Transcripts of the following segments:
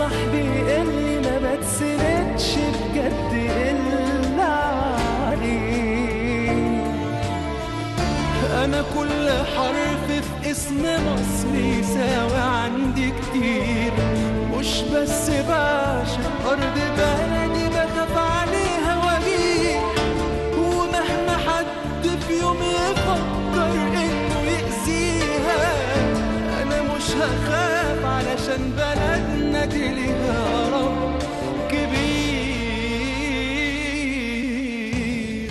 صاحبي اللي ما بتسندش بجد إلا عليه أنا كل حرف في اسم مصر يساوي عندي كتير مش بس بعشق أرض بلدي بخاف عليها وأجيب ومهما حد في يوم يفكر إنه يأذيها أنا مش هخاف علشان بلدنا دي ليها رب كبير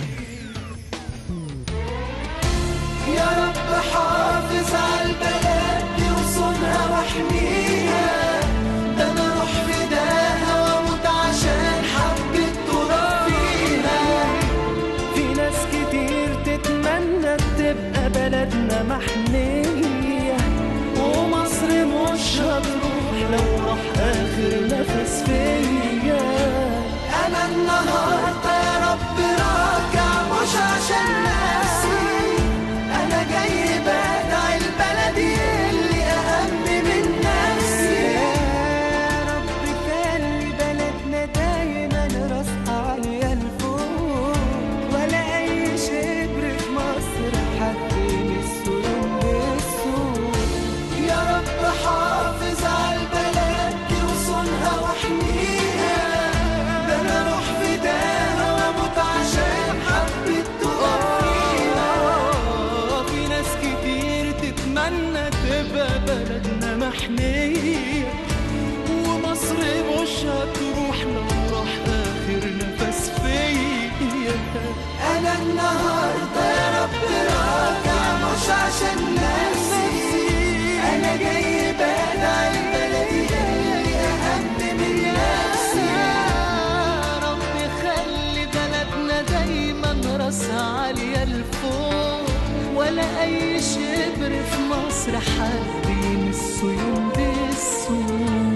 يا رب حافظ على البلد دي وصونها واحميها ده انا اروح فداها واموت عشان حبة تراب فيها في ناس كتير تتمنى تبقى بلدنا محمية ومصر مش هتروح لو راح آخر نفس فيا أنا النهاردة يا رب راجع مش عشان نفسي أنا جاي بدعي البلدي اللي أهم من نفسي يا رب خلي بلدنا دايما راسها عالية لفوق ولا أي شبر في مصر حد يمسه يمسه يا رب حافظ على البلد دي وصونها واحميها ده أنا أروح فداها وأموت عشان حبة تقف فيها في ناس كتير تتمنى تبقى بلدنا محمية ومصر مش هتروح لو راح آخر نفس فيا أنا النهاردة يا رب راجع مش عشان نفسي أنا جاي بدعي البلدي اللي أهم من نفسي يا رب خلي بلدنا دايما راسها عالية لفوق ولا أي شبر في مصر حد يمسه يلبسه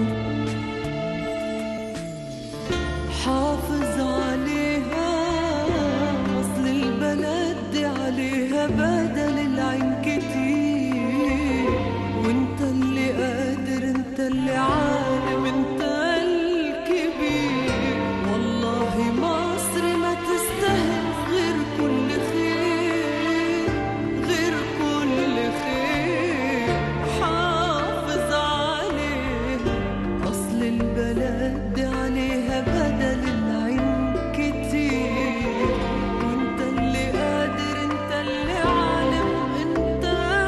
حافظ عليها أصل البلد دي عليها بدل العين كتير وانت اللي قادر انت اللي عالم انت الكبير والله مصر ما تستاهل غير كل خير غير كل خير حافظ عليها أصل البلد دي عليها بدل العين كتير وانت اللي قادر انت اللي عالم انت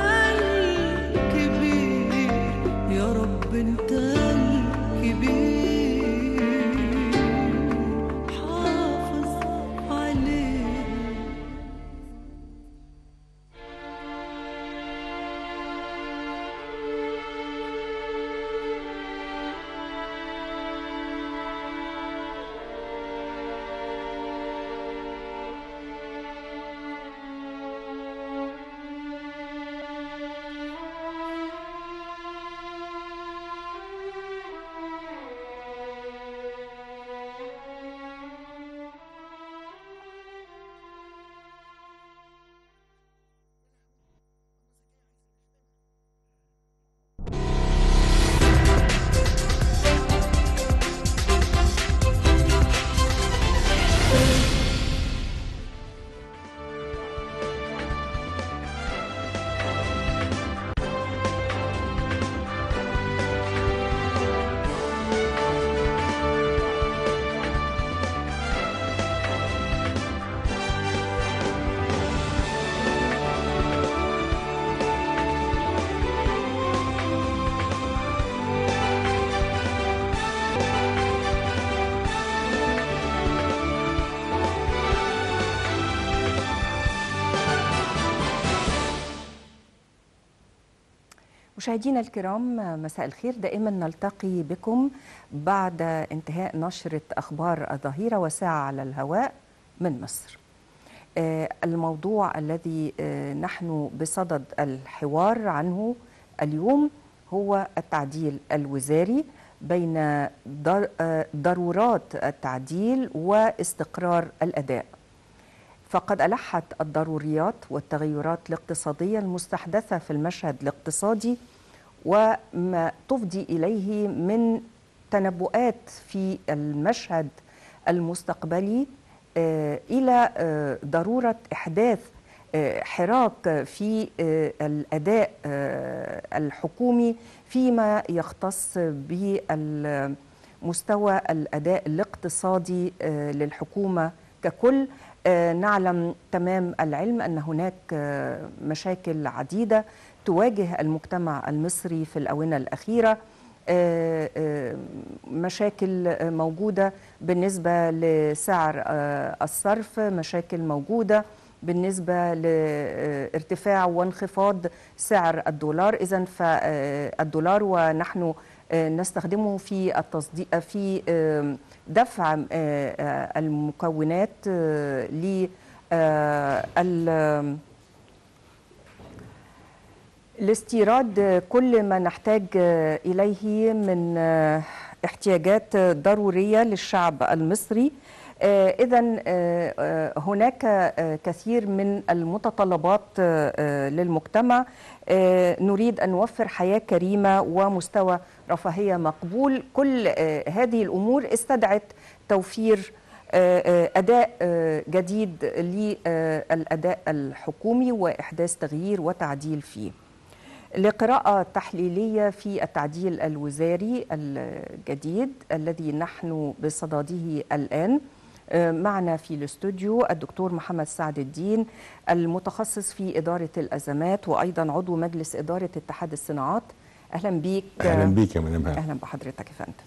الكبير يا رب انت الكبير حافظ عليها مشاهدينا الكرام مساء الخير دائما نلتقي بكم بعد انتهاء نشرة أخبار الظهيرة وساعة على الهواء من مصر آه، الموضوع الذي آه، نحن بصدد الحوار عنه اليوم هو التعديل الوزاري بين ضر- آه، ضرورات التعديل واستقرار الأداء فقد ألحت الضروريات والتغيرات الاقتصادية المستحدثة في المشهد الاقتصادي وما تفضي إليه من تنبؤات في المشهد المستقبلي آه، الى آه، ضروره احداث آه، حراك في آه، الاداء آه، الحكومي فيما يختص بمستوى الاداء الاقتصادي آه، للحكومه ككل آه، نعلم تمام العلم ان هناك آه، مشاكل عديده تواجه المجتمع المصري في الاونه الاخيره آه، آه، مشاكل آه، موجوده بالنسبه لسعر آه، الصرف مشاكل موجوده بالنسبه لارتفاع وانخفاض سعر الدولار اذا فالدولار ونحن آه، نستخدمه في التصديق في آه، دفع آه، آه، المكونات آه، ل آه، ال- لاستيراد كل ما نحتاج إليه من احتياجات ضرورية للشعب المصري إذا هناك آه، كثير من المتطلبات آه، للمجتمع آه، نريد أن نوفر حياة كريمة ومستوى رفاهية مقبول كل آه، هذه الأمور استدعت توفير آه، آه، أداء آه، جديد للأداء الحكومي وإحداث تغيير وتعديل فيه لقراءة تحليلية في التعديل الوزاري الجديد الذي نحن بصدده الآن آه، معنا في الاستوديو الدكتور محمد سعد الدين المتخصص في إدارة الأزمات وأيضا عضو مجلس إدارة اتحاد الصناعات أهلا بيك اهلا بيك يا مدام هانم. اهلا بحضرتك يا فندم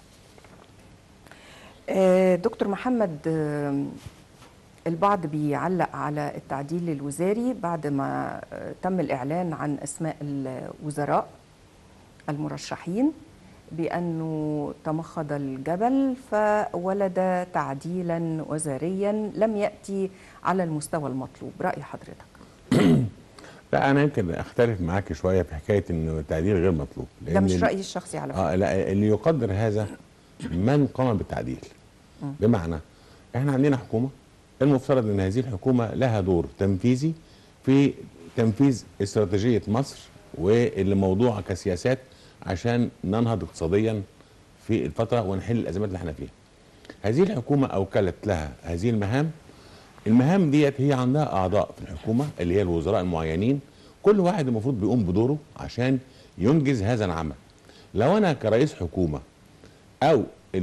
آه، دكتور محمد آه، البعض بيعلق على التعديل الوزاري بعد ما آه، تم الإعلان عن أسماء الوزراء المرشحين بأنه تمخض الجبل فولد تعديلا وزاريا لم يأتي على المستوى المطلوب رأي حضرتك لا انا يمكن اختلف معاك شويه في حكايه انه التعديل غير مطلوب ده لأن مش ال- رأيي الشخصي على فكرة اه لا اللي يقدر هذا من قام بالتعديل بمعنى احنا عندنا حكومه المفترض ان هذه الحكومه لها دور تنفيذي في تنفيذ استراتيجيه مصر واللي موضوعه كسياسات عشان ننهض اقتصاديا في الفتره ونحل الازمات اللي احنا فيها. هذه الحكومه اوكلت لها هذه المهام المهام ديت هي عندها اعضاء في الحكومه اللي هي الوزراء المعينين كل واحد المفروض بيقوم بدوره عشان ينجز هذا العمل لو انا كرئيس حكومه او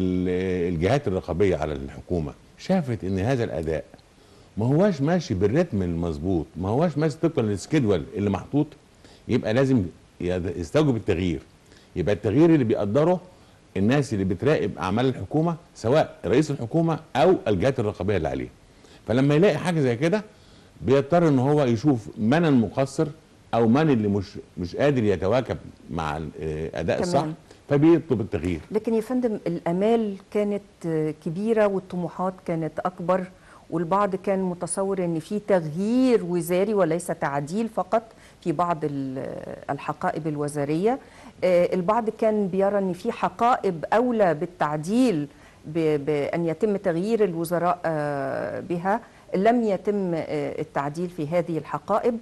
ال- الجهات الرقابيه على الحكومه شافت ان هذا الاداء ما هواش ماشي بالريتم المظبوط ما هواش ماشي طبقا للسكيدول اللي محطوط يبقى لازم يد- يستوجب التغيير يبقى التغيير اللي بيقدره الناس اللي بتراقب اعمال الحكومه سواء رئيس الحكومه او الجهات الرقابيه اللي عليه فلما يلاقي حاجه زي كده بيضطر ان هو يشوف من المقصر او من اللي مش مش قادر يتواكب مع الاداء تمام. الصح فبيطلب التغيير لكن يا فندم الامال كانت آه، كبيره والطموحات كانت اكبر والبعض كان متصور ان في تغيير وزاري وليس تعديل فقط في بعض ال- الحقائب الوزاريه آه، البعض كان بيرى ان في حقائب اولى بالتعديل ب- بان يتم تغيير الوزراء آه، بها لم يتم آه، التعديل في هذه الحقائب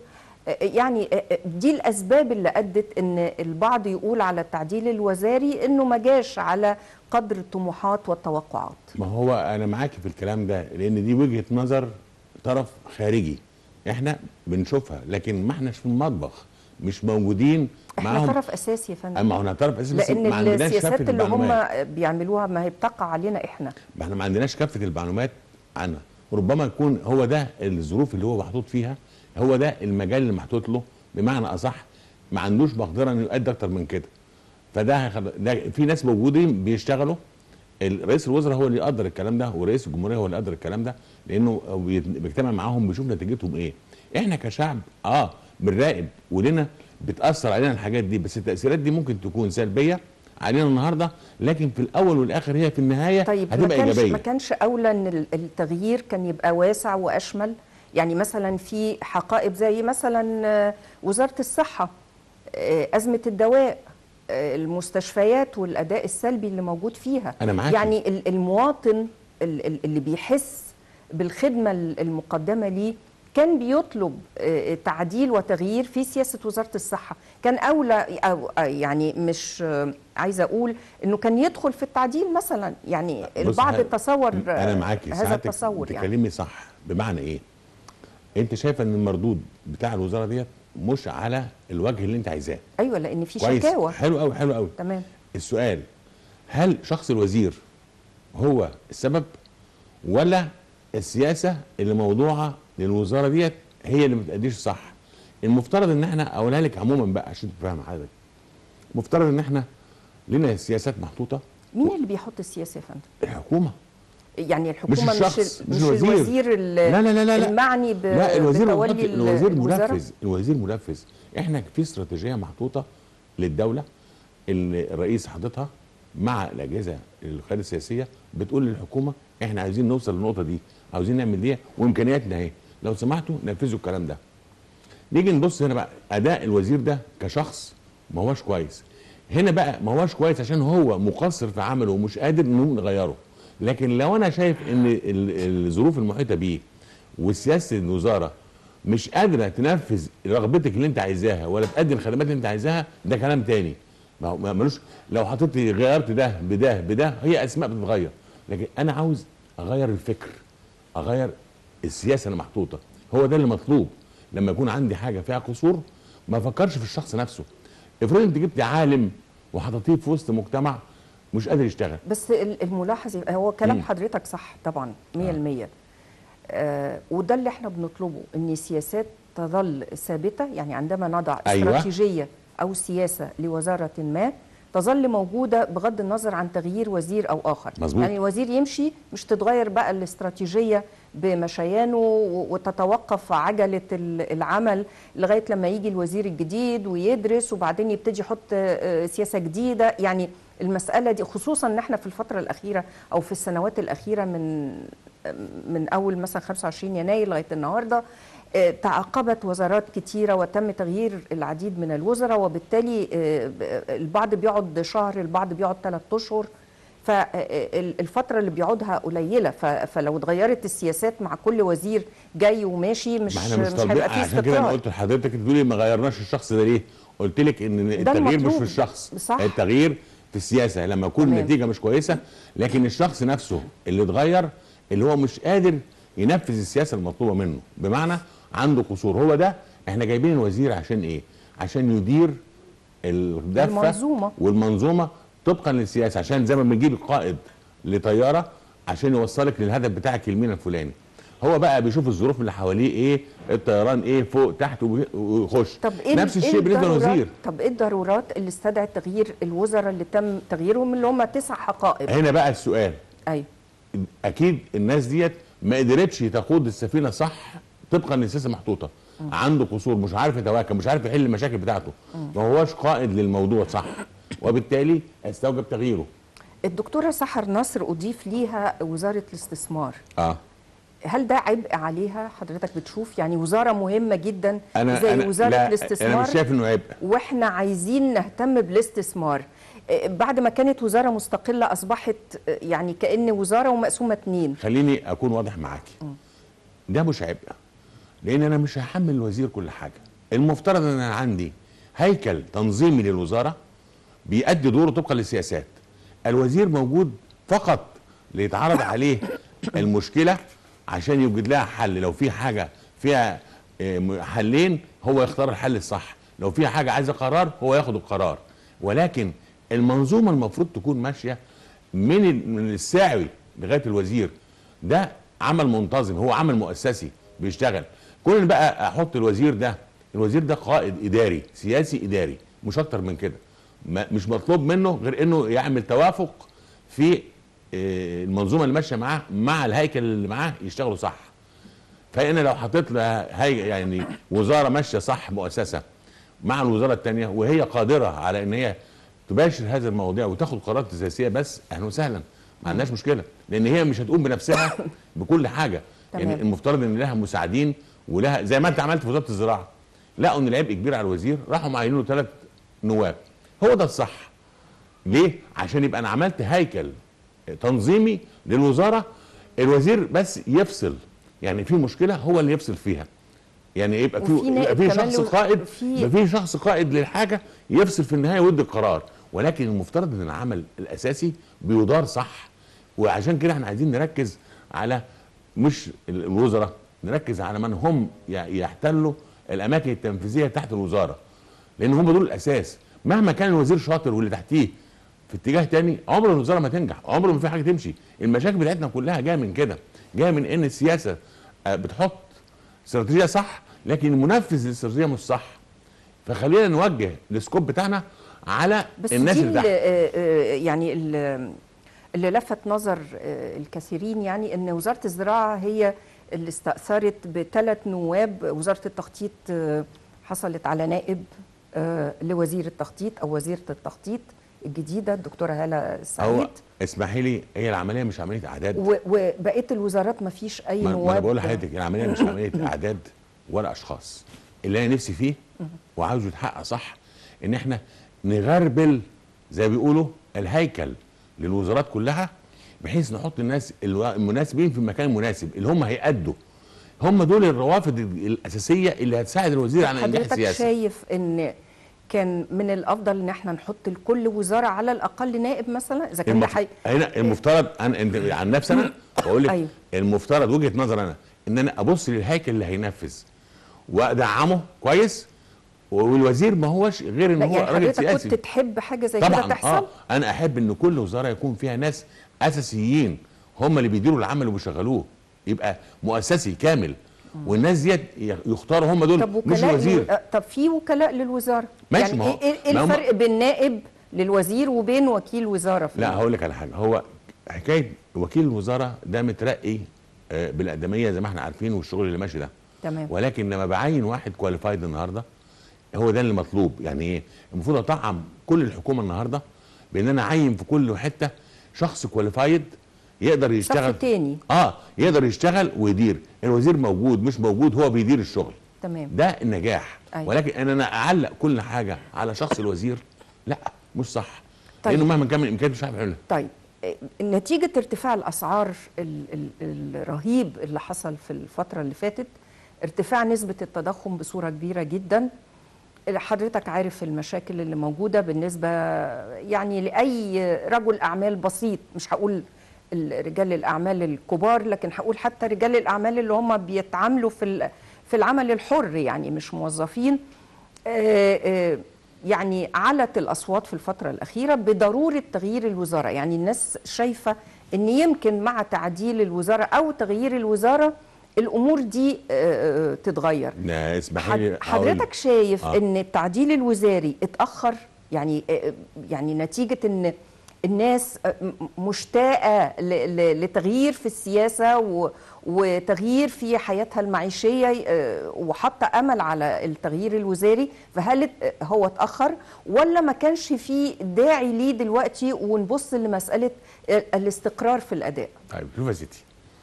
يعني دي الاسباب اللي ادت ان البعض يقول على التعديل الوزاري انه ما جاش على قدر الطموحات والتوقعات ما هو انا معاكي في الكلام ده لان دي وجهه نظر طرف خارجي احنا بنشوفها لكن ما احناش في المطبخ مش موجودين احنا معاهم طرف اساسي يا فندم اما هنا طرف اساسي بس لان ما عندناش السياسات كافه اللي المعلومات هم بيعملوها ما هي بتقع علينا احنا ما احنا ما عندناش كافه المعلومات عنها ربما يكون هو ده الظروف اللي هو محطوط فيها هو ده المجال اللي محطوط له بمعنى اصح ما عندوش مقدره انه يؤدي اكتر من كده فده هيخل- ده في ناس موجودين بيشتغلوا ال- رئيس الوزراء هو اللي يقدر الكلام ده ورئيس الجمهوريه هو اللي يقدر الكلام ده لانه بيت- بيجتمع معاهم بيشوف نتيجتهم ايه احنا كشعب اه بنراقب ولنا بتاثر علينا الحاجات دي بس التاثيرات دي ممكن تكون سلبيه علينا النهارده لكن في الاول والاخر هي في النهايه طيب ما هتبقى كانش ايجابيه ما كانش اولى ان ال- التغيير كان يبقى واسع واشمل يعني مثلا في حقائب زي مثلا آه، وزاره الصحه آه، ازمه الدواء آه، المستشفيات والاداء السلبي اللي موجود فيها أنا معاكي. يعني ال- المواطن ال- ال- اللي بيحس بالخدمه ال- المقدمه ليه كان بيطلب آه، تعديل وتغيير في سياسه وزاره الصحه كان اولى او آه، يعني مش آه، عايزه اقول انه كان يدخل في التعديل مثلا يعني بص، البعض ه- تصور آه، انا معاكي هذا ساعتك التصور يعني تكلمي صح بمعنى ايه انت شايفه ان المردود بتاع الوزاره ديت مش على الوجه اللي انت عايزاه ايوه لان في كويس شكاوى حلو قوي حلو قوي تمام السؤال هل شخص الوزير هو السبب ولا السياسه اللي موضوعه للوزاره ديت هي اللي ما بتأديش صح المفترض ان احنا اقولها لك عموما بقى عشان تفهم حضرتك مفترض ان احنا لنا سياسات محطوطه مين اللي بيحط السياسه يا فندم الحكومه يعني الحكومه مش الشخص، ال- مش مش الوزير. الوزير ال- لا لا لا لا لا. المعني ب- لا الوزير بتولي محطوط- ال- الوزير الوزارة؟ منفذ الوزير منفذ احنا في استراتيجيه محطوطه للدوله اللي الرئيس حاططها مع الاجهزه القياده السياسيه بتقول للحكومه احنا عايزين نوصل للنقطه دي عاوزين نعمل دي وامكانياتنا اهي لو سمحتوا نفذوا الكلام ده نيجي نبص هنا بقى اداء الوزير ده كشخص ما هوش كويس هنا بقى ما هوش كويس عشان هو مقصر في عمله ومش قادر انه نغيره لكن لو انا شايف ان ال- الظروف المحيطه بيه وسياسه الوزاره مش قادره تنفذ رغبتك اللي انت عايزاها ولا تقدم الخدمات اللي انت عايزاها ده كلام تاني ما هو ما- ملوش لو حطيت لي غيرت ده بده بده هي اسماء بتتغير لكن انا عاوز اغير الفكر اغير السياسه اللي محطوطه هو ده اللي مطلوب لما يكون عندي حاجه فيها قصور ما افكرش في الشخص نفسه افرض انت جبت عالم وحطيتيه في وسط مجتمع مش قادر يشتغل بس ال- الملاحظ يبقى هو كلام مم. حضرتك صح طبعا 100% آه وده اللي احنا بنطلبه ان السياسات تظل ثابته يعني عندما نضع أيوة. استراتيجيه او سياسه لوزاره ما تظل موجوده بغض النظر عن تغيير وزير او اخر مظبوط. يعني الوزير يمشي مش تتغير بقى الاستراتيجيه بمشيانه و- وتتوقف عجله ال- العمل لغايه لما يجي الوزير الجديد ويدرس وبعدين يبتدي يحط آه، سياسه جديده يعني المساله دي خصوصا ان احنا في الفتره الاخيره او في السنوات الاخيره من من اول مثلا 25 يناير لغايه النهارده آه، تعاقبت وزارات كتيره وتم تغيير العديد من الوزراء وبالتالي آه، ب- البعض بيقعد شهر البعض بيقعد ثلاث اشهر فالفتره اللي بيقعدها قليله ف- فلو اتغيرت السياسات مع كل وزير جاي وماشي مش ما احنا مش مش طالبين هيبقى فيه عشان كده انا استقرار قلت لحضرتك تقولي ما غيرناش الشخص ده ليه قلت لك ان التغيير مش المطلوب. في الشخص صح. التغيير في السياسه لما يكون تمام. النتيجه مش كويسه لكن الشخص نفسه اللي اتغير اللي هو مش قادر ينفذ السياسه المطلوبه منه بمعنى عنده قصور هو ده احنا جايبين الوزير عشان ايه عشان يدير الدفه المنظومة. والمنظومه طبقا للسياسه عشان زي ما بنجيب القائد لطياره عشان يوصلك للهدف بتاعك المينا الفلاني هو بقى بيشوف الظروف اللي حواليه ايه الطيران ايه فوق تحت وبي- ويخش طب ايه نفس إيه الشيء بالنسبه الضرورات- للوزير طب ايه الضرورات اللي استدعت تغيير الوزراء اللي تم تغييرهم اللي هم تسع حقائب هنا بقى السؤال ايوه اكيد الناس ديت ما قدرتش تقود السفينه صح طبقا للسياسه المحطوطه عنده قصور مش عارف يتواكب مش عارف يحل المشاكل بتاعته ما هوش قائد للموضوع صح وبالتالي استوجب تغييره الدكتوره سحر نصر اضيف ليها وزاره الاستثمار اه هل ده عبء عليها حضرتك بتشوف يعني وزاره مهمه جدا انا زي أنا وزاره لا الاستثمار انا مش شايف انه عبء واحنا عايزين نهتم بالاستثمار إيه، بعد ما كانت وزاره مستقله اصبحت آه، يعني كان وزاره ومقسومه اتنين خليني اكون واضح معاكي ده مش عبء لان انا مش هحمل الوزير كل حاجه المفترض ان انا عندي هيكل تنظيمي للوزاره بيأدي دوره طبقا للسياسات الوزير موجود فقط ليتعرض عليه المشكله عشان يوجد لها حل لو في حاجه فيها آه، م- حلين هو يختار الحل الصح لو في حاجه عايزه قرار هو ياخد القرار ولكن المنظومه المفروض تكون ماشيه من ال- من الساعي لغايه الوزير ده عمل منتظم هو عمل مؤسسي بيشتغل كل بقى احط الوزير ده الوزير ده قائد اداري سياسي اداري مش اكتر من كده ما مش مطلوب منه غير انه يعمل توافق في آه، المنظومه اللي ماشيه معاه مع الهيكل اللي معاه يشتغلوا صح فانا لو حطيت لها هي يعني وزاره ماشيه صح مؤسسه مع الوزاره الثانيه وهي قادره على ان هي تباشر هذا المواضيع وتاخد قرارات سياسيه بس اهلا وسهلا ما عندناش مشكله لان هي مش هتقوم بنفسها بكل حاجه يعني تمام. المفترض ان لها مساعدين ولها زي ما انت عملت في وزاره الزراعه لقوا ان العبء كبير على الوزير راحوا معينين له ثلاث نواب هو ده الصح ليه؟ عشان يبقى انا عملت هيكل تنظيمي للوزاره الوزير بس يفصل يعني في مشكله هو اللي يفصل فيها يعني يعني يبقى في وفي يبقى نائب في كمان شخص له- قائد في- يبقى في شخص قائد للحاجه يفصل في النهايه ويدي القرار ولكن المفترض ان العمل الاساسي بيدار صح وعشان كده احنا عايزين نركز على مش الوزراء نركز على من هم ي- يحتلوا الاماكن التنفيذيه تحت الوزاره لان هم دول الاساس مهما كان الوزير شاطر واللي تحتيه في اتجاه تاني عمر الوزاره ما تنجح عمر ما في حاجه تمشي المشاكل بتاعتنا كلها جايه من كده جايه من ان السياسه آه، بتحط استراتيجيه صح لكن المنفذ للاستراتيجيه مش صح فخلينا نوجه السكوب بتاعنا على بس الناس دي اللي تحت اللي آه، يعني اللي اللي لفت نظر آه، الكثيرين يعني ان وزاره الزراعه هي اللي استاثرت بثلاث نواب وزاره التخطيط آه، حصلت على نائب آه، لوزير التخطيط او وزيره التخطيط الجديده الدكتوره هاله هو السعيد اسمحي لي هي العمليه مش عمليه اعداد و- وبقيه الوزارات ما فيش اي ما, نواب ما انا بقول لحضرتك العمليه مش عمليه اعداد ولا اشخاص اللي انا نفسي فيه وعاوزه يتحقق صح ان احنا نغربل زي ما بيقولوا الهيكل للوزارات كلها بحيث نحط الناس الوا- المناسبين في المكان المناسب اللي هم هيأدوا هم دول الروافد الاساسيه اللي هتساعد الوزير على انجاح حضرتك السياسه شايف ان كان من الافضل ان احنا نحط لكل وزاره على الاقل نائب مثلا اذا كان ده المف... حي... هنا المفترض انا انت عن نفسي انا بقول لك أيوه. المفترض وجهه نظر انا ان انا ابص للهيكل اللي هينفذ وادعمه كويس والوزير ما هوش غير ان لا هو يعني راجل حضرتك سياسي كنت تحب حاجه زي كده طبعا تحصل اه انا احب ان كل وزاره يكون فيها ناس اساسيين هم اللي بيديروا العمل وبيشغلوه يبقى مؤسسي كامل والناس ديت يختاروا هم دول طب مش وكلاء الوزير لل- آه، طب في وكلاء للوزاره ماشي، يعني ما هو- ايه إيه- إيه ما هم- الفرق بين نائب للوزير وبين وكيل وزاره في لا هقول لك على حاجه هو حكايه وكيل الوزاره ده مترقي آه، بالاقدميه زي ما احنا عارفين والشغل اللي ماشي ده تمام ولكن لما بعين واحد كواليفايد النهارده هو ده اللي مطلوب يعني ايه المفروض اطعم كل الحكومه النهارده بان انا اعين في كل حته شخص كواليفايد يقدر يشتغل صف تاني اه يقدر يشتغل ويدير الوزير موجود مش موجود هو بيدير الشغل تمام ده النجاح أيوة. ولكن ان انا اعلق كل حاجه على شخص الوزير لا مش صح طيب. لانه مهما كان من امكانياته مش عارف يعملها طيب إيه، نتيجة ارتفاع الأسعار ال- ال- الرهيب اللي حصل في الفترة اللي فاتت ارتفاع نسبة التضخم بصورة كبيرة جدا حضرتك عارف المشاكل اللي موجودة بالنسبة يعني لأي رجل أعمال بسيط مش هقول ال- رجال الأعمال الكبار لكن هقول حتى رجال الأعمال اللي هم بيتعاملوا في ال- في العمل الحر يعني مش موظفين آه، آه، يعني علت الأصوات في الفترة الأخيرة بضرورة تغيير الوزارة يعني الناس شايفة أن يمكن مع تعديل الوزارة أو تغيير الوزارة الأمور دي آه، آه، تتغير لا اسمحي لي حد- حضرتك شايف آه. ان التعديل الوزاري اتاخر يعني آه، يعني نتيجه ان الناس آه، م- مشتاقه ل- ل- لتغيير في السياسه و- وتغيير في حياتها المعيشيه آه، وحاطه امل على التغيير الوزاري فهل آه، هو اتاخر ولا ما كانش فيه داعي ليه دلوقتي ونبص لمساله آه، الاستقرار في الاداء طيب شوف يا ستي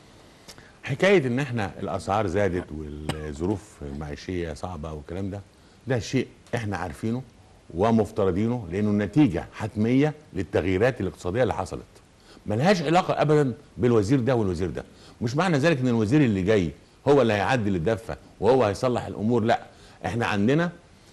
حكايه ان احنا الاسعار زادت والظروف المعيشيه صعبه والكلام ده ده شيء احنا عارفينه ومفترضينه لانه النتيجه حتميه للتغييرات الاقتصاديه اللي حصلت ملهاش علاقه ابدا بالوزير ده والوزير ده مش معنى ذلك ان الوزير اللي جاي هو اللي هيعدل الدفه وهو هيصلح الامور لا احنا عندنا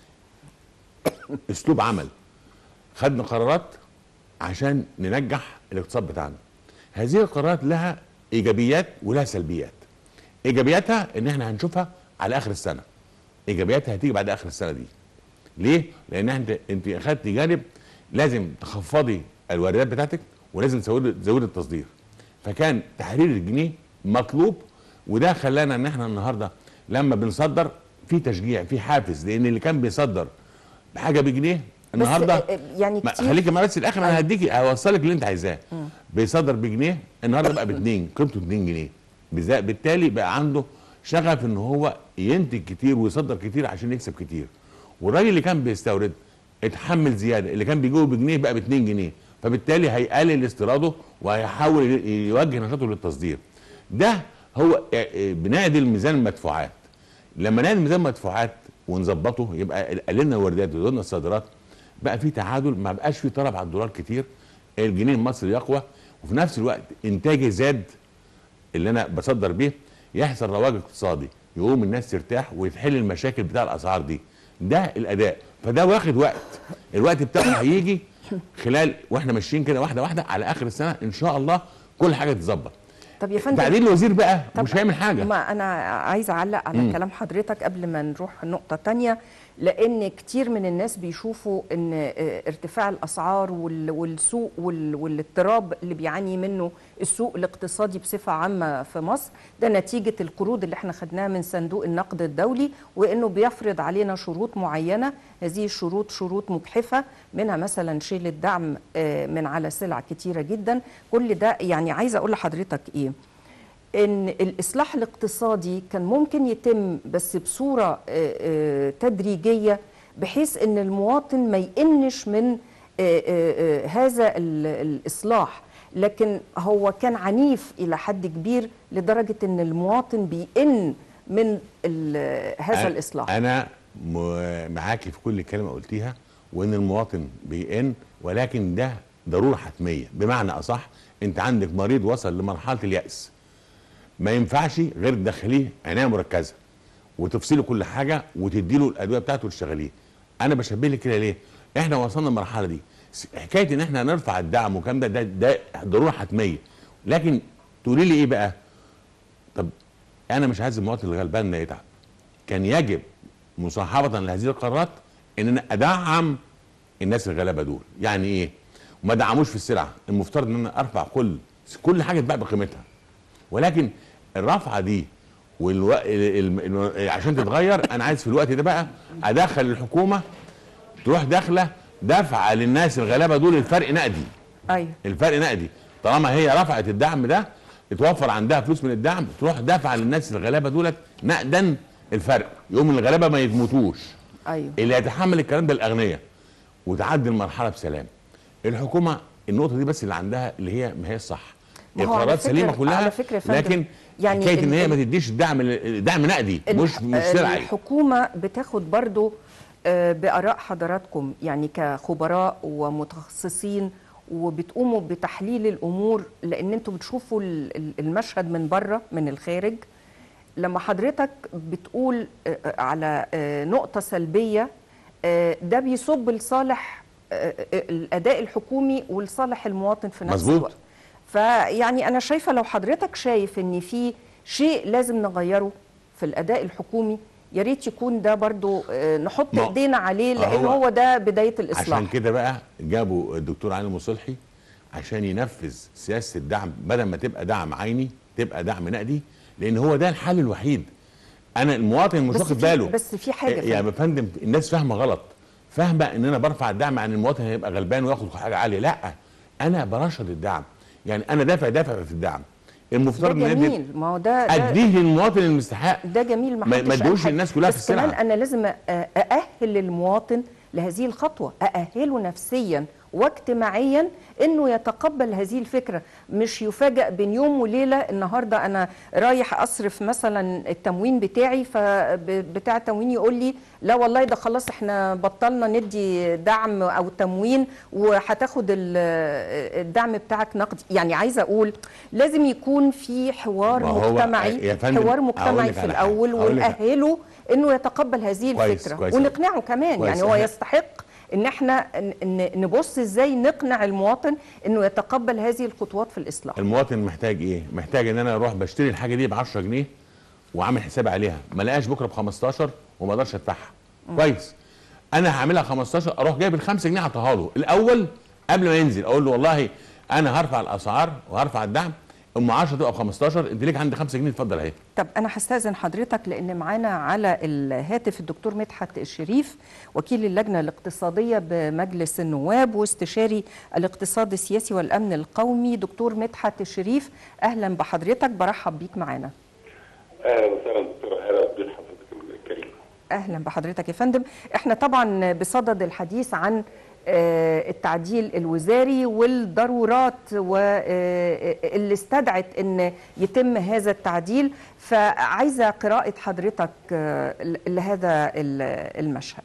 اسلوب عمل خدنا قرارات عشان ننجح الاقتصاد بتاعنا هذه القرارات لها ايجابيات ولها سلبيات ايجابياتها ان احنا هنشوفها على اخر السنه ايجابياتها هتيجي بعد اخر السنه دي ليه لان انت انت اخدت جانب لازم تخفضي الواردات بتاعتك ولازم تزودي تزودي التصدير فكان تحرير الجنيه مطلوب وده خلانا ان احنا النهارده لما بنصدر في تشجيع في حافز لان اللي كان بيصدر بحاجه بجنيه النهارده بس آه، يعني ما كتير خليكي معايا بس الاخر انا هديكي هوصلك اللي انت عايزاه بيصدر بجنيه النهارده بقى باتنين قيمته 2 جنيه بذا- بالتالي بقى عنده شغف ان هو ينتج كتير ويصدر كتير عشان يكسب كتير والراجل اللي كان بيستورد اتحمل زياده اللي كان بيجيبه بجنيه بقى ب 2 جنيه فبالتالي هيقلل استيراده وهيحاول ي- يوجه نشاطه للتصدير ده هو اه- اه بنعدل ميزان المدفوعات لما نعمل ميزان مدفوعات ونظبطه يبقى قللنا الواردات وزودنا الصادرات بقى في تعادل ما بقاش في طلب على الدولار كتير الجنيه المصري يقوى وفي نفس الوقت انتاجي زاد اللي انا بصدر بيه يحصل رواج اقتصادي يقوم الناس ترتاح وتحل المشاكل بتاع الاسعار دي ده الاداء فده واخد وقت الوقت بتاعه هيجي خلال واحنا ماشيين كده واحده واحده على اخر السنه ان شاء الله كل حاجه تتظبط طب يا فندم تعديل الوزير بقى طب مش هيعمل حاجه ما انا عايزه اعلق على مم. كلام حضرتك قبل ما نروح نقطه تانية لان كتير من الناس بيشوفوا ان آه، ارتفاع الاسعار وال- والسوق وال- والاضطراب اللي بيعاني منه السوق الاقتصادي بصفه عامه في مصر ده نتيجه القروض اللي احنا خدناها من صندوق النقد الدولي وانه بيفرض علينا شروط معينه هذه الشروط شروط مجحفه منها مثلا شيل الدعم آه، من على سلع كتيره جدا كل ده يعني عايزه اقول لحضرتك ايه ان الاصلاح الاقتصادي كان ممكن يتم بس بصوره آه، آه، تدريجيه بحيث ان المواطن ما يقنش من آه، آه، آه، هذا ال- الاصلاح لكن هو كان عنيف الى حد كبير لدرجه ان المواطن بيئن من ال- هذا أنا- الاصلاح انا م- معاكي في كل كلمه قلتيها وان المواطن بيئن ولكن ده ضروره حتميه بمعنى اصح انت عندك مريض وصل لمرحله الياس ما ينفعش غير تدخليه عنايه مركزه وتفصلي كل حاجه وتديله الادويه بتاعته وتشغليه انا بشبه لك كده ليه احنا وصلنا للمرحله دي س- حكايه ان احنا نرفع الدعم والكلام ده ده, ده ضروره حتميه لكن تقولي لي ايه بقى طب انا مش عايز المواطن الغلبان ده يتعب كان يجب مصاحبه لهذه القرارات ان انا ادعم الناس الغلابه دول يعني ايه وما دعموش في السلعه المفترض ان انا ارفع كل كل حاجه تبقى بقيمتها ولكن الرفعه دي والو... ال... ال... ال... عشان تتغير انا عايز في الوقت ده بقى ادخل الحكومه تروح داخله دفعه للناس الغلابه دول الفرق نقدي ايوه الفرق نقدي طالما هي رفعت الدعم ده اتوفر عندها فلوس من الدعم تروح دافعه للناس الغلابه دولت نقدا الفرق يوم الغلابه ما يموتوش ايوه اللي يتحمل الكلام ده الاغنياء وتعدي المرحله بسلام الحكومه النقطه دي بس اللي عندها اللي هي ما هي الصح ما هو على القرارات فكرة- سليمه كلها على فكرة يا فندم، لكن يعني حكايه ان ال- هي ال- ما تديش الدعم دعم نقدي مش الح- مش سلعي الحكومة بتاخد برضو آه، بآراء حضراتكم يعني كخبراء ومتخصصين وبتقوموا بتحليل الأمور لأن انتوا بتشوفوا ال- ال- المشهد من بره من الخارج لما حضرتك بتقول آه، آه، على آه، نقطة سلبية آه، ده بيصب لصالح آه، آه، الأداء الحكومي ولصالح المواطن في نفس مظبوط. الوقت فيعني انا شايفه لو حضرتك شايف ان في شيء لازم نغيره في الاداء الحكومي يا ريت يكون ده برضو آه، نحط ما- ايدينا عليه ما لان هو هو ده بدايه عشان الاصلاح كده بقى جابوا الدكتور علي مصلحي عشان ينفذ سياسه الدعم بدل ما تبقى دعم عيني تبقى دعم نقدي لان هو ده الحل الوحيد انا المواطن مش بس واخد في- باله بس في حاجة يا يا فندم الناس فاهمه غلط فاهمه ان انا برفع الدعم عن المواطن هيبقى غلبان وياخد حاجه عاليه لا انا برشد الدعم يعني انا دافع دافع في الدعم ده المفترض ان أنا جميل ما هو ده ده, اديه للمواطن المستحق ده جميل ما- حدش ما قال ادوش حاجة. الناس كلها في بس كمان السلعة. انا لازم أ- ااهل المواطن لهذه الخطوه ااهله نفسيا واجتماعيا انه يتقبل هذه الفكره مش يفاجئ بين يوم وليله النهارده انا رايح اصرف مثلا التموين بتاعي فبتاع التموين يقول لي لا والله ده خلاص احنا بطلنا ندي دعم او تموين وهتاخد ال- الدعم بتاعك نقدي يعني عايزه اقول لازم يكون في حوار ما هو مجتمعي يا فندم، حوار أقول مجتمعي لك في على حاجة. الاول أقول لك- ونأهله انه يتقبل هذه كويس، الفكره كويس. ونقنعه كمان كويس. يعني هو إحنا- يستحق ان احنا ن- ن- نبص ازاي نقنع المواطن انه يتقبل هذه الخطوات في الاصلاح المواطن محتاج ايه؟ محتاج ان انا اروح بشتري الحاجه دي ب 10 جنيه وعامل حساب عليها ما لقاش بكره ب 15 وما اقدرش ادفعها كويس انا هعملها 15 اروح جايب ال 5 جنيه اعطيها له الاول قبل ما ينزل اقول له والله انا هرفع الاسعار وهرفع الدعم ام 10 تبقى ب 15 انت ليك عندي 5 جنيه اتفضل اهي طب انا هستاذن حضرتك لان معانا على الهاتف الدكتور مدحت الشريف وكيل اللجنه الاقتصاديه بمجلس النواب واستشاري الاقتصاد السياسي والامن القومي دكتور مدحت الشريف اهلا بحضرتك برحب بيك معانا اهلا وسهلا دكتور هلا بضيف حضرتك الكريم اهلا بحضرتك يا فندم احنا طبعا بصدد الحديث عن آه، التعديل الوزاري والضرورات واللي استدعت ان يتم هذا التعديل فعايزه قراءه حضرتك آه، لهذا ال- المشهد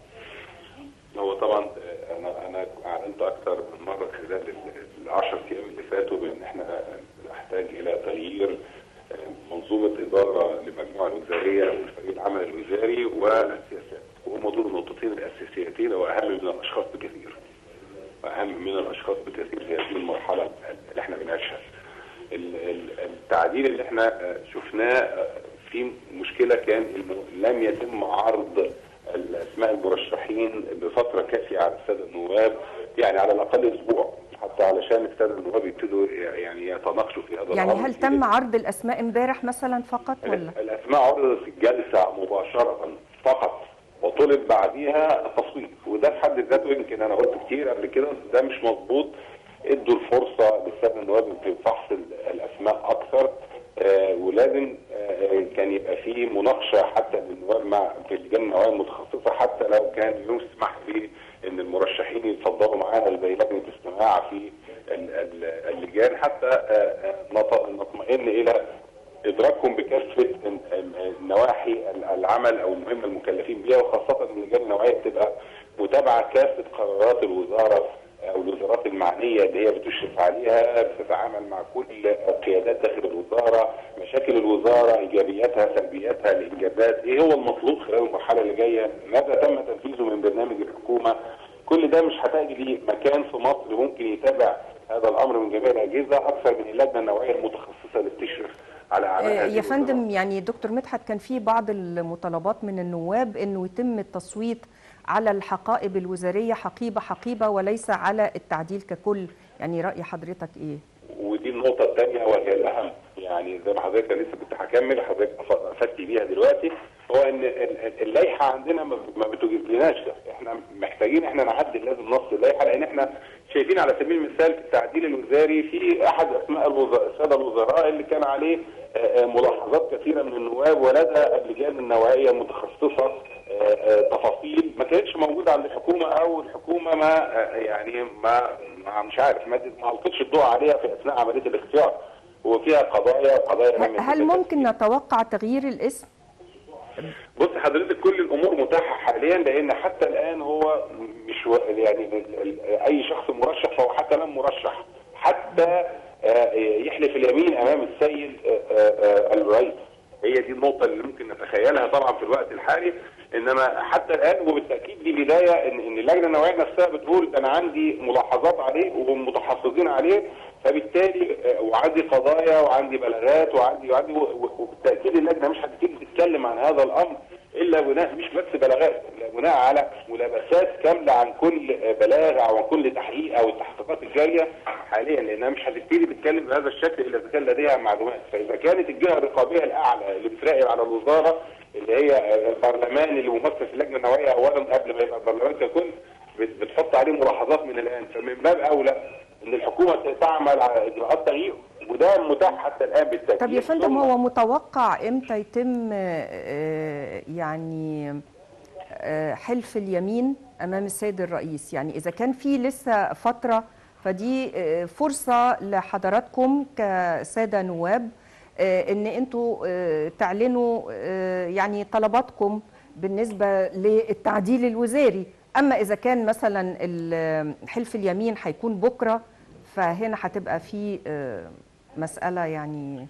هو طبعا آه، انا انا اعلنت اكثر من مره خلال ال 10 ايام اللي فاتوا بان احنا نحتاج الى تغيير آه، منظومه اداره للمجموعه الوزاريه والفريق العمل الوزاري والسياسات وهم دول النقطتين الاساسيتين واهم من الاشخاص بكثير واهم من الاشخاص بكثير في هذه المرحله اللي احنا بنعيشها ال- ال- التعديل اللي احنا آه، شفناه آه، في مشكله كان انه لم يتم عرض الاسماء المرشحين بفتره كافيه على الساده النواب يعني على الاقل اسبوع حتى علشان الساده النواب يبتدوا يعني يتناقشوا في هذا يعني الامر هل تم عرض الاسماء امبارح مثلا فقط ولا الاسماء عرضت في الجلسه مباشره فقط وطلب بعديها التصويت وده في حد ذاته يمكن انا قلت كتير قبل كده ده مش مظبوط ادوا الفرصه للساده النواب في فحص ال- الاسماء اكثر آه ولازم آه كان يبقى في مناقشه حتى للنواب مع في اللجان النوعيه المتخصصه حتى لو كان يسمح بان المرشحين يتفضلوا معانا زي لجنه استماع في ال- ال- اللجان حتى آه، آه، نط- نطمئن الى ادراكهم بكافه ال- ال- نواحي ال- العمل او المهمه المكلفين بها وخاصه ان اللجان النوعيه بتبقى متابعه كافه قرارات الوزاره او الوزارات المعنيه اللي هي بتشرف عليها بتتعامل مع كل قيادات داخل الوزاره مشاكل الوزاره ايجابياتها سلبياتها الانجازات ايه هو المطلوب خلال المرحله اللي جايه ماذا تم تنفيذه من برنامج الحكومه كل ده مش هتلاقي ليه مكان في مصر ممكن يتابع هذا الامر من جميع الاجهزه اكثر من اللجنه النوعيه المتخصصه اللي بتشرف على اعمال آه، هذه يا الوزارات. فندم يعني دكتور مدحت كان في بعض المطالبات من النواب انه يتم التصويت على الحقائب الوزاريه حقيبه حقيبه وليس على التعديل ككل يعني راي حضرتك ايه ودي النقطة الثانية وهي الأهم يعني زي ما حضرتك لسه كنت هكمل حضرتك أفدتي بيها دلوقتي هو إن ال- ال- اللائحة عندنا ما ما بتجيبلناش ده احنا محتاجين احنا نعدل لازم نص اللائحة لأن احنا شايفين على سبيل المثال في التعديل الوزاري في أحد أسماء الوزراء السادة الوزراء اللي كان عليه آه، آه، ملاحظات كثيرة من النواب ولدى اللجان النوعية المتخصصة آه، آه، تفاصيل ما كانتش موجوده عند الحكومه او الحكومه ما آه، يعني ما, ما مش عارف ما ما القتش الضوء عليها في اثناء عمليه الاختيار وفيها قضايا قضايا لم هل يتم ممكن نتوقع تغيير الاسم بص حضرتك كل الامور متاحه حاليا لان حتى الان هو مش و... يعني ال- ال- اي شخص مرشح فهو حتى لم مرشح حتى آه، يحلف اليمين امام السيد آه، آه، الرئيس هي دي النقطه اللي ممكن نتخيلها طبعا في الوقت الحالي انما حتى الان وبالتاكيد دي بدايه ان ان اللجنه النوعيه نفسها بتقول انا عندي ملاحظات عليه ومتحفظين عليه فبالتالي آه، وعندي قضايا وعندي بلاغات وعندي وعندي و- و- وبالتاكيد اللجنه مش هتبتدي تتكلم عن هذا الامر الا بناء مش بس بلاغات إلا بناء على ملابسات كامله عن كل آه، بلاغ او عن كل تحقيق او التحقيقات الجايه حاليا لانها مش هتبتدي تتكلم بهذا الشكل الا اذا كان لديها معلومات فاذا كانت الجهه الرقابيه الاعلى اللي بتراقب على الوزاره اللي هي آه، البرلمان اللي ممثل في اللجنه النوعيه اولا قبل ما يبقى البرلمان ككل بت- بتحط عليه ملاحظات من الان فمن باب اولى ان الحكومه تعمل على اجراءات تغيير وده متاح حتى الان بالتاكيد طب يا فندم ثم- هو متوقع امتى يتم آه، يعني آه، حلف اليمين امام السيد الرئيس يعني اذا كان في لسه فتره فدي آه، فرصه لحضراتكم كساده نواب آه، ان انتوا آه، تعلنوا آه، يعني طلباتكم بالنسبه للتعديل الوزاري اما اذا كان مثلا ال- حلف اليمين هيكون بكره فهنا هتبقى في آه، مساله يعني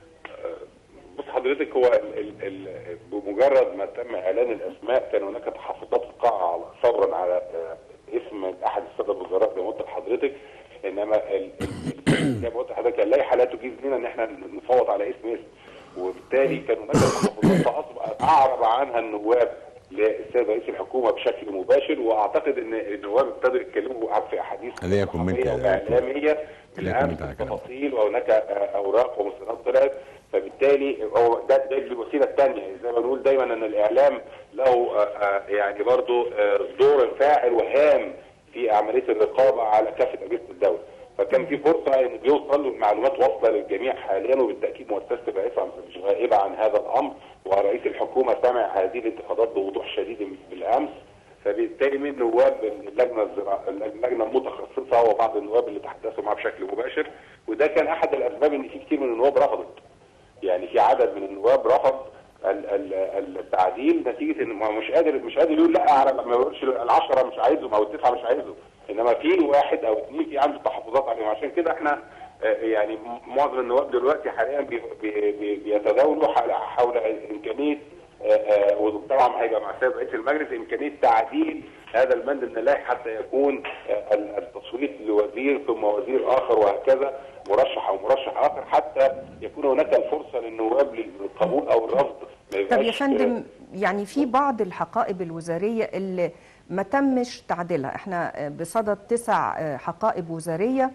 بص حضرتك هو ال ال ال بمجرد ما تم اعلان الاسماء كان هناك تحفظات في القاعه على فورا على آه، اسم احد الساده الوزراء زي ما قلت لحضرتك انما ال- ال- زي ما قلت لحضرتك اللائحه لا تجيز لنا ان احنا نفوض على اسم اسم وبالتالي كان هناك تحفظات فأصبح اعرب عنها النواب للسيد رئيس الحكومه بشكل مباشر واعتقد ان النواب ابتدوا يتكلموا في احاديث ليا كومنت صحفية يا دكتور. واعلاميه ليا بالامس كومنت على كلامك. تفاصيل وهناك آه، اوراق ومستندات طلعت فبالتالي هو ده ده الوسيله الثانيه زي ما بنقول دايما ان الاعلام له آه، آه، يعني برضو آه، دور فاعل وهام في عمليه الرقابه على كافه اجهزه الدوله فكان في فرصه ان بيوصل له المعلومات واصله للجميع حاليا وبالتاكيد مؤسسه الرئاسه مش غائبه عن هذا الامر ورئيس الحكومه سمع هذه الانتقادات بوضوح شديد بالامس فبالتالي من نواب اللجنه الزراع... اللجنه المتخصصه وبعض النواب اللي تحدثوا معاه بشكل مباشر وده كان احد الاسباب ان في كتير من النواب رفضت يعني في عدد من النواب رفض ال- ال- التعديل نتيجه ان ما هو مش قادر مش قادر يقول لا على ما يقولش العشره مش عايزهم او التسعه مش عايزهم انما في واحد او اثنين في عنده تحفظات عليهم عشان كده احنا آه، يعني م- معظم النواب دلوقتي حاليا بي- بي- بي- بيتداولوا حول- حول امكانيه آه، آه، وطبعا هيبقى مع سيد رئيس المجلس امكانيه تعديل هذا البند من اللائحه حتى يكون آه، ال- التصويت لوزير ثم وزير اخر وهكذا مرشح او مرشح اخر حتى يكون هناك الفرصه للنواب للقبول او الرفض ما طب يا يبقاش، فندم يعني في بعض الحقائب الوزارية اللي ما تمش تعديلها احنا بصدد تسع حقائب وزارية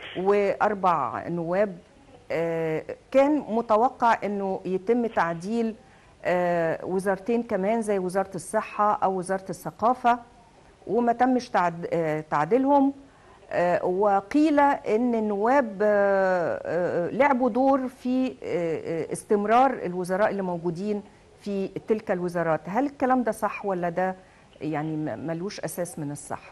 وأربع نواب آه، كان متوقع أنه يتم تعديل آه، وزارتين كمان زي وزارة الصحة أو وزارة الثقافة وما تمش تعد- آه، تعديلهم آه، وقيل ان النواب آه، آه، لعبوا دور في آه، آه، استمرار الوزراء اللي موجودين في تلك الوزارات هل الكلام ده صح ولا ده يعني م- ملوش اساس من الصحه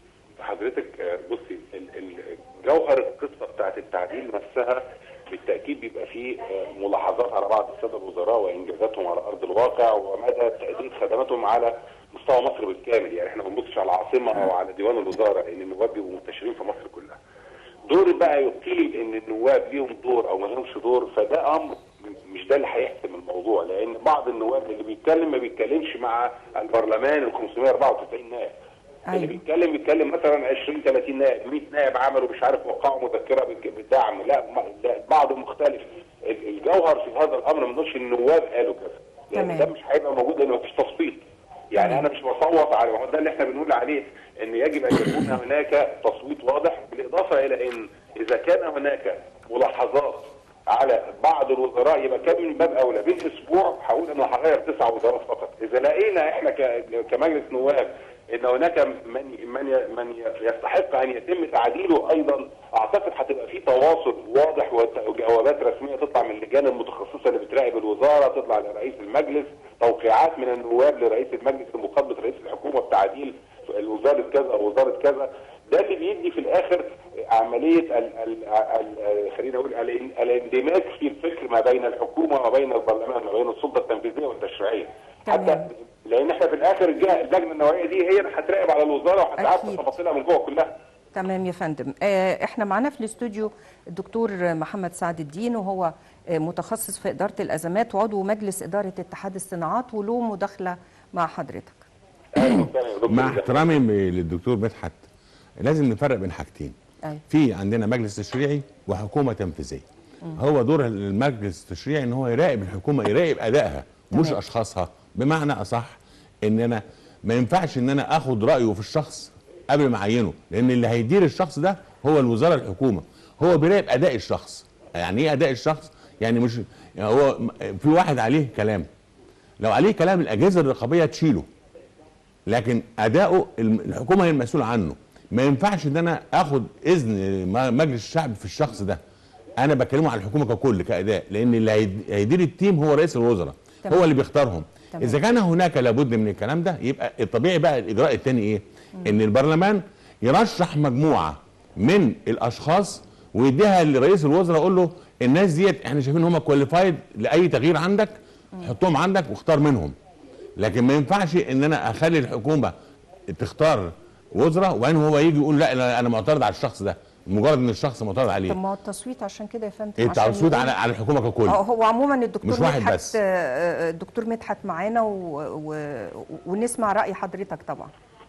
حضرتك آه، بصي ال- ال- جوهر القصه بتاعت التعديل نفسها بالتاكيد بيبقى فيه آه، ملاحظات على بعض الساده الوزراء وانجازاتهم على ارض الواقع ومدى تاديه خدماتهم على مستوى مصر بالكامل يعني احنا ما بنبصش على العاصمه او على ديوان الوزاره لان النواب بيبقوا منتشرين في مصر كلها. دور بقى يقيل ان النواب ليهم دور او ما لهمش دور فده امر مش ده اللي هيحسم الموضوع لان بعض النواب اللي بيتكلم ما بيتكلمش مع البرلمان ال 594 نائب. اللي أيوة. بيتكلم بيتكلم مثلا 20 30 نائب 100 نائب عملوا مش عارف وقعوا مذكره بالك- بالدعم لا ما- لا، بعض مختلف ال- الجوهر في هذا الامر ما نقولش النواب قالوا كذا لان تمام. ده مش هيبقى موجود لان مفيش تصويت يعني انا مش بصوت على ما هو ده اللي احنا بنقول عليه ان يجب ان يكون هناك تصويت واضح بالاضافه الى ان اذا كان هناك ملاحظات على بعض الوزراء يبقى كان من باب اولى بالاسبوع هقول انا هغير تسع وزارات فقط اذا لقينا احنا ك- كمجلس نواب ان هناك من من ي- من ي- يستحق ان يتم تعديله ايضا اعتقد هتبقى في تواصل واضح وت- وجوابات رسميه تطلع من اللجان المتخصصه اللي بتراقب الوزاره تطلع لرئيس المجلس توقيعات من النواب لرئيس المجلس لمقابله رئيس الحكومه بتعديل الوزاره كذا او وزاره كذا ده اللي بيدي في الاخر عمليه ال ال ال خلينا اقول الان- الاندماج في الفكر ما بين الحكومه وما بين البرلمان ما بين السلطه التنفيذيه والتشريعيه حتى تمام. لان احنا في الاخر الج- اللجنه النوعيه دي هي اللي هتراقب على الوزاره وهتعرف أكيد. تفاصيلها من جوه كلها تمام يا فندم آه، احنا معانا في الاستوديو الدكتور محمد سعد الدين وهو آه، متخصص في اداره الازمات وعضو مجلس اداره اتحاد الصناعات وله مداخله مع حضرتك أهلاً وسهلاً يا دكتور. مع احترامي للدكتور مدحت لازم نفرق بين حاجتين أيوة. في عندنا مجلس تشريعي وحكومه تنفيذيه هو دور المجلس التشريعي ان هو يراقب الحكومه يراقب ادائها مش تمام. اشخاصها بمعنى اصح ان انا ما ينفعش ان انا اخد رايه في الشخص قبل ما اعينه لان اللي هيدير الشخص ده هو الوزاره الحكومه هو بيراقب اداء الشخص يعني ايه اداء الشخص يعني مش يعني هو في واحد عليه كلام لو عليه كلام الاجهزه الرقابيه تشيله لكن اداؤه الم- الحكومه هي المسؤوله عنه ما ينفعش ان انا اخد اذن م- مجلس الشعب في الشخص ده انا بكلمه على الحكومه ككل كاداء لان اللي هيد- هيدير التيم هو رئيس الوزراء تمام. هو اللي بيختارهم تمام. اذا كان هناك لابد من الكلام ده يبقى الطبيعي بقى الاجراء الثاني ايه ان البرلمان يرشح مجموعه من الاشخاص ويديها لرئيس الوزراء يقول له الناس ديت احنا شايفين ان هم كواليفايد لاي تغيير عندك حطهم عندك واختار منهم لكن ما ينفعش ان انا اخلي الحكومه تختار وزراء وبعدين هو يجي يقول لا لا، انا معترض على الشخص ده مجرد ان الشخص معترض طب عليه ما هو التصويت عشان كده يا فندم إيه عشان التصويت يقول- على على الحكومه ككل اه هو عموما الدكتور مش واحد مدحت بس. آه، آه، الدكتور مدحت معانا و... و... ونسمع راي حضرتك طبعا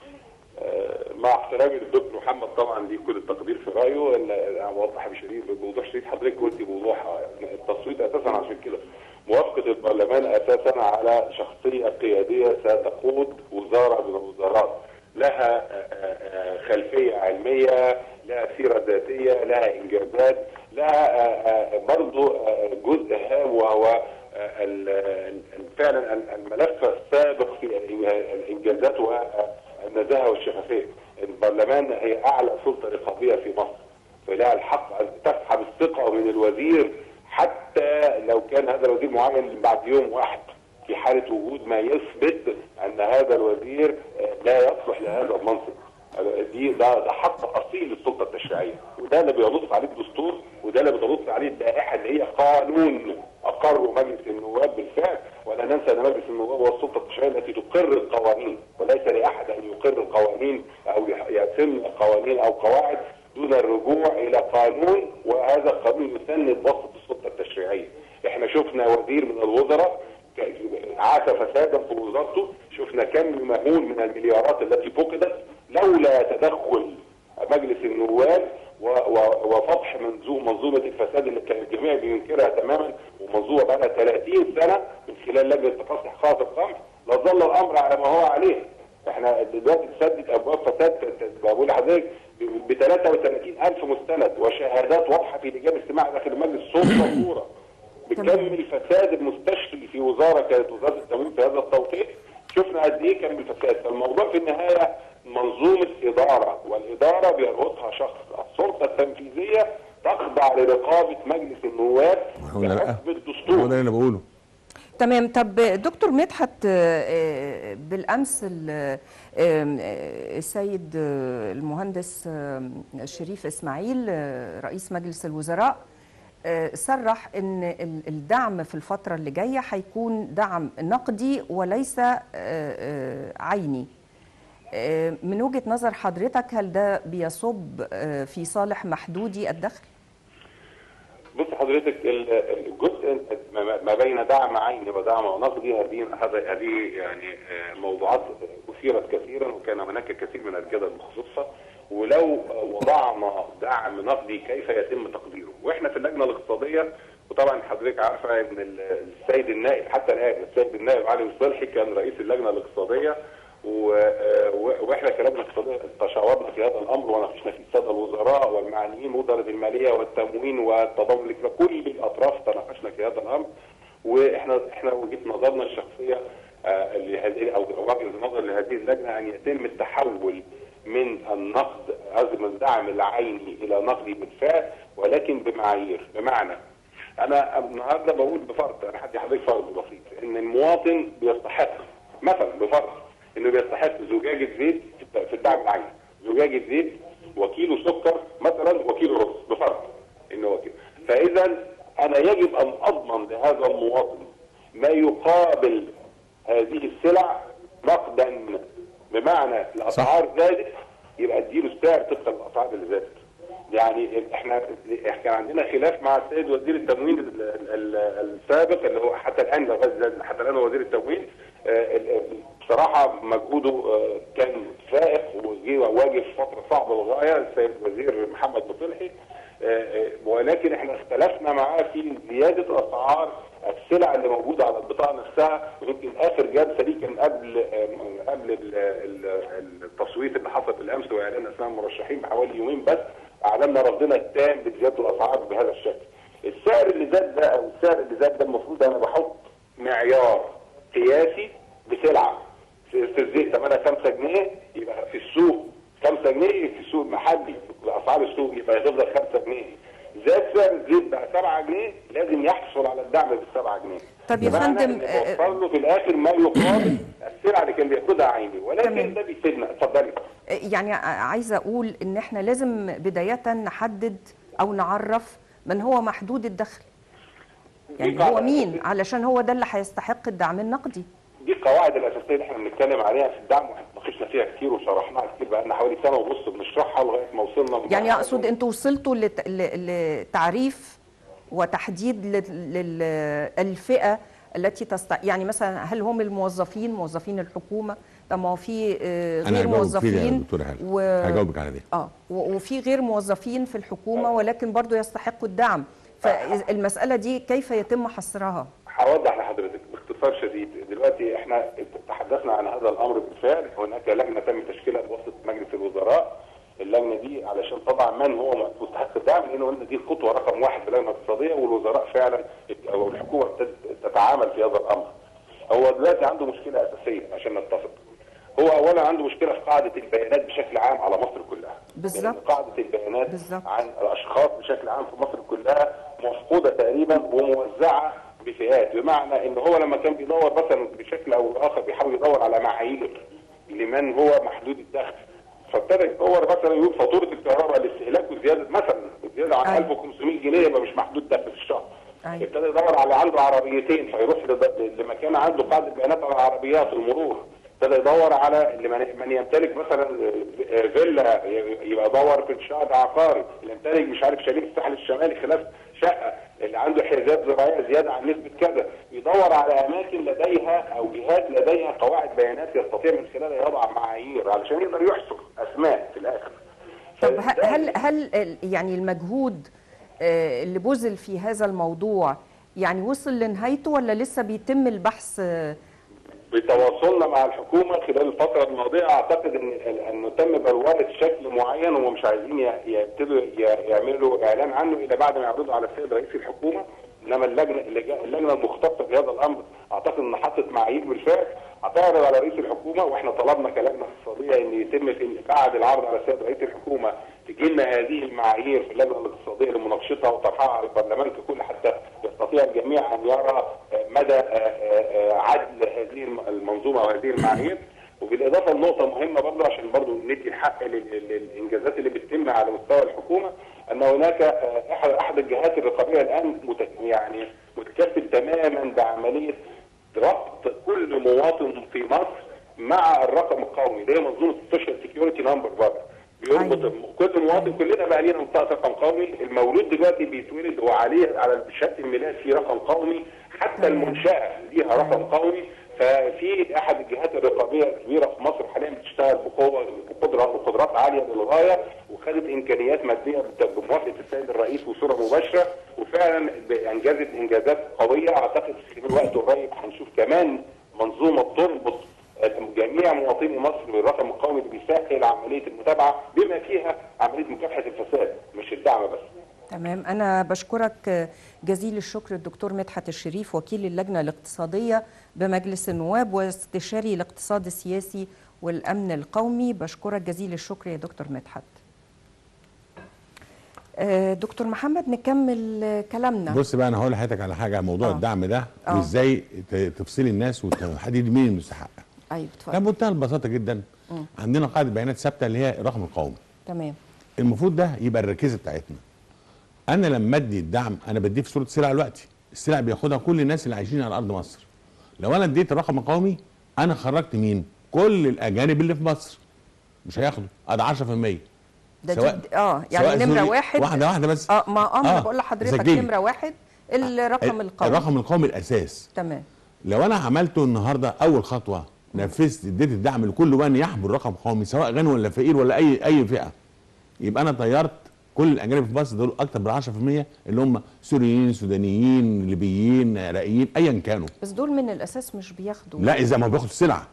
مع احترامي للدكتور محمد طبعا ليه كل التقدير في رايه ان انا اوضح بشديد بوضوح شديد حضرتك قلتي بوضوح يعني التصويت اساسا عشان كده موافقه البرلمان اساسا على شخصيه قياديه ستقود وزاره من الوزارات لها آه، آه، خلفيه علميه لها سيره ذاتيه لها انجازات لها آه، آه، برضو آه، جزء هام وهو آه، ال- ال- فعلا ال- الملف السابق في الإنجا- الانجازات والنزاهه والشفافيه. البرلمان هي اعلى سلطه رقابيه في مصر فلها الحق ان تسحب الثقه من الوزير حتى لو كان هذا الوزير معين بعد يوم واحد في حاله وجود ما يثبت ان هذا الوزير آه، لا يصلح لهذا المنصب. دي ده ده حق اصيل للسلطه التشريعيه وده اللي بينص عليه الدستور وده اللي بتنص عليه اللائحه اللي هي قانون اقره مجلس النواب بالفعل ولا ننسى ان مجلس النواب هو السلطه التشريعيه التي تقر القوانين وليس لاحد ان يقر القوانين او يح- يتم قوانين او قواعد دون الرجوع الى قانون وهذا القانون يسند وسط السلطه التشريعيه. احنا شفنا وزير من الوزراء عاش فسادا في وزارته، شفنا كم مهول من المليارات التي فقدت لولا تدخل مجلس النواب و- و- وفتح منظوم منظومه الفساد اللي كان الجميع بينكرها تماما ومنظومه بقى لها 30 سنه من خلال لجنه تصحيح خاطر القمح لظل الامر على ما هو عليه. احنا دلوقتي تسدد ابواب فساد ت- ت- بقول لحضرتك ب 33000 مستند وشهادات واضحه في لجان اجتماع داخل المجلس صوت وصوره بكم الفساد المستشري في وزاره كانت وزاره التموين في هذا التوقيت شفنا قد ايه كم الفساد فالموضوع في النهايه منظومه اداره والاداره بيربطها شخص السلطه التنفيذيه تخضع لرقابه مجلس النواب هو ده لا بحسب هو ده الدستور اللي انا بقوله تمام طب دكتور مدحت آه، آه، بالامس ال- آه، آه، السيد آه، المهندس آه، شريف اسماعيل آه، رئيس مجلس الوزراء آه، صرح ان ال- الدعم في الفتره اللي جايه هيكون دعم نقدي وليس آه، آه، عيني آه، من وجهه نظر حضرتك هل ده بيصب آه، في صالح محدودي الدخل؟ بص حضرتك ال- الجزء ما- ما بين دعم عيني ودعم نقدي هذه هذا هذه يعني آه، موضوعات اثيرت كثيرا وكان هناك كثير من الجدل بخصوصها ولو وضعنا دعم نقدي كيف يتم تقديره واحنا في اللجنه الاقتصاديه وطبعا حضرتك عارفه ان ال- السيد النائب حتى الان السيد النائب علي مصلحي كان رئيس اللجنه الاقتصاديه و- آه، و- واحنا كلجنه اقتصاديه تشاورنا في هذا الامر وناقشنا في الساده الوزراء والمعنيين وزاره الماليه والتموين والتضامن الاجتماعي كل الاطراف تناقشنا في هذا الامر واحنا احنا وجهه نظرنا الشخصيه آه، لهذه او وجهه النظر لهذه اللجنه ان يتم التحول من النقد قصدي من الدعم العيني الى نقدي بالفعل ولكن بمعايير بمعنى انا النهارده بقول بفرض انا هدي حضرتك فرض بسيط ان المواطن بيستحق مثلا بفرض انه بيستحق زجاجه زيت في- في الدعم العيني زجاجه زيت وكيلو سكر مثلا وكيلو رز بفرض انه وكيل فاذا انا يجب ان اضمن لهذا المواطن ما يقابل هذه السلع نقدا بمعنى الاسعار زادت يبقى اديله السعر طبقا للاسعار اللي زادت يعني احنا احنا كان عندنا خلاف مع السيد وزير التموين ال- ال- ال- السابق اللي هو حتى الان لغاية- حتى الان هو وزير التموين آه، ال- ال- بصراحه مجهوده آه، كان فائق وجه واجه فتره صعبه للغايه السيد وزير محمد مصلحي آه، آه، ولكن احنا اختلفنا معاه في زياده اسعار السلع اللي موجوده على البطاقه نفسها ويمكن اخر جلسه دي كان قبل آه، قبل ال- ال- التصويت اللي حصل بالامس واعلان اسماء المرشحين بحوالي يومين بس اعلنا رفضنا التام بزياده الاسعار بهذا الشكل. السعر اللي زاد ده او السعر اللي زاد ده المفروض انا بحط معيار قياسي بسلعه في في الزيت ثمنها 5 جنيه يبقى في السوق 5 جنيه في السوق المحلي باسعار السوق يبقى يفضل 5 جنيه زاد سعر الزيت بقى 7 جنيه لازم يحصل على الدعم بال 7 جنيه طب يا بمعنى فندم، إن آه، يوفر له في الاخر ما يقابل السلعه اللي كان بياخدها عيني تمام. ولكن ده بيفيدنا اتفضلي يعني عايزه اقول ان احنا لازم بدايه نحدد او نعرف من هو محدود الدخل يعني دي هو قاعدة مين أساسية. علشان هو ده اللي هيستحق الدعم النقدي دي القواعد الاساسيه اللي احنا بنتكلم عليها في الدعم واحنا اتناقشنا فيها كتير وشرحناها كتير بقى لنا حوالي سنه ونص بنشرحها لغايه ما وصلنا يعني اقصد انتوا وصلتوا لت- ل- لتعريف وتحديد للفئه التي تست يعني مثلا هل هم الموظفين موظفين الحكومه طب ما هو في آه، انا غير هجاوبك فيه يا موظفين دكتوره هاله و... هجاوبك على دي اه و- وفي غير موظفين في الحكومه ولكن برضو يستحقوا الدعم فالمساله دي كيف يتم حصرها هوضح لحضرتك باختصار شديد دلوقتي احنا تحدثنا عن هذا الامر بالفعل هناك لجنه تم تشكيلها بواسطه مجلس الوزراء اللجنه دي علشان تضع من هو مستحق الدعم لانه قلنا دي الخطوه رقم واحد في اللجنه الاقتصاديه والوزراء فعلا او الحكومه ابتدت تتعامل في هذا الامر. هو دلوقتي عنده مشكله اساسيه عشان نتفق. هو اولا عنده مشكله في قاعده البيانات بشكل عام على مصر كلها. بالظبط. لأن قاعده البيانات بالظبط. عن الاشخاص بشكل عام في مصر كلها مفقوده تقريبا وموزعه بفئات بمعنى ان هو لما كان بيدور مثلا بشكل او اخر بيحاول يدور على معايير لمن هو محدود الدخل فابتدى يدور مثلا يقول فاتوره الكهرباء الاستهلاك وزياده مثلا زياده عن أيوة. 1500 جنيه يبقى مش محدود دخل في الشهر أيوة. ابتدى يدور على عنده عربيتين فيروح لد- لمكان عنده قاعده بيانات على العربيات المرور ابتدى يدور على اللي من من يمتلك مثلا آه، فيلا يبقى يدور في الشهر عقاري اللي يمتلك مش عارف شاليه في الساحل الشمالي خلاف شقه اللي عنده حيازات زراعيه زياده عن نسبه كذا يدور على اماكن لديها او جهات لديها قواعد بيانات يستطيع من خلالها يضع معايير علشان يقدر يحصر اسماء في الاخر طب ه- فده- هل هل ال- يعني المجهود آه، اللي بذل في هذا الموضوع يعني وصل لنهايته ولا لسه بيتم البحث آه، بتواصلنا مع الحكومه خلال الفتره الماضيه اعتقد ان انه تم بلوره شكل معين وهم مش عايزين ي- يبتدوا ي- يعملوا اعلان عنه الا بعد ما يعرضوا على السيد رئيس الحكومه انما اللجنه اللجا- اللجنه المختصه في هذا الامر اعتقد ان حطت معايير بالفعل هتعرض على رئيس الحكومه واحنا طلبنا كلجنه اقتصاديه ان يتم في بعد العرض على السيد رئيس الحكومه تجي لنا هذه المعايير في اللجنه الاقتصاديه لمناقشتها وطرحها على البرلمان ككل حتى يستطيع الجميع ان يرى آه، مدى آه، آه، آه، عدل هذه الم- المنظومه وهذه المعايير وبالاضافه لنقطه مهمه برضه عشان برضه ندي الحق لل- لل- للانجازات اللي بتتم على مستوى الحكومه ان هناك آه، احد احد الجهات الرقابيه الان مت- يعني متكفل تماما بعمليه ربط كل مواطن في مصر مع الرقم القومي اللي هي منظومه السوشيال سيكيورتي نمبر برضه بيربط أيوة. كل مواطن كلنا بقى لينا بطاقه رقم قومي المولود دلوقتي بيتولد وعليه على شهاده الميلاد في رقم قومي حتى تمام. المنشاه ليها رقم قومي ففي احد الجهات الرقابيه الكبيره في مصر حاليا بتشتغل بقوه بقدره بقدرات عاليه للغايه وخدت امكانيات ماديه بموافقه السيد الرئيس بصوره مباشره وفعلا انجزت انجازات قويه اعتقد في الوقت قريب هنشوف كمان منظومه تربط جميع مواطني مصر بالرقم القومي اللي بيسهل عمليه المتابعه بما فيها عمليه مكافحه الفساد مش الدعم بس. تمام أنا بشكرك آه، جزيل الشكر الدكتور مدحت الشريف وكيل اللجنة الاقتصادية بمجلس النواب واستشاري الاقتصاد السياسي والأمن القومي بشكرك جزيل الشكر يا دكتور مدحت آه، دكتور محمد نكمل آه، كلامنا بص بقى انا هقول لحضرتك على حاجه موضوع آه. الدعم ده آه. وازاي ت- تفصلي الناس وتحددي مين المستحق أيوة ده اتفضل بمنتهى البساطه جدا عندنا قاعده بيانات ثابته اللي هي الرقم القومي تمام المفروض ده يبقى الركيزه بتاعتنا انا لما ادي الدعم انا بديه في صوره سلع دلوقتي السلع بياخدها كل الناس اللي عايشين على ارض مصر لو انا اديت الرقم القومي انا خرجت مين كل الاجانب اللي في مصر مش هياخدوا ادي 10% ده سواء- دي اه سواء يعني نمرة زوري- واحد واحده واحده بس اه ما اه, ما آه، أنا بقول لحضرتك سجلي. نمرة واحد الرقم القومي الرقم القومي الاساس تمام لو انا عملته النهارده اول خطوه نفذت اديت الدعم لكل من يحمل رقم قومي سواء غني ولا فقير ولا اي اي فئه يبقى انا طيرت كل الاجانب في مصر دول اكتر من 10% اللي هم سوريين سودانيين ليبيين عراقيين ايا كانوا بس دول من الاساس مش بياخدوا لا اذا ما هو بياخد السلعه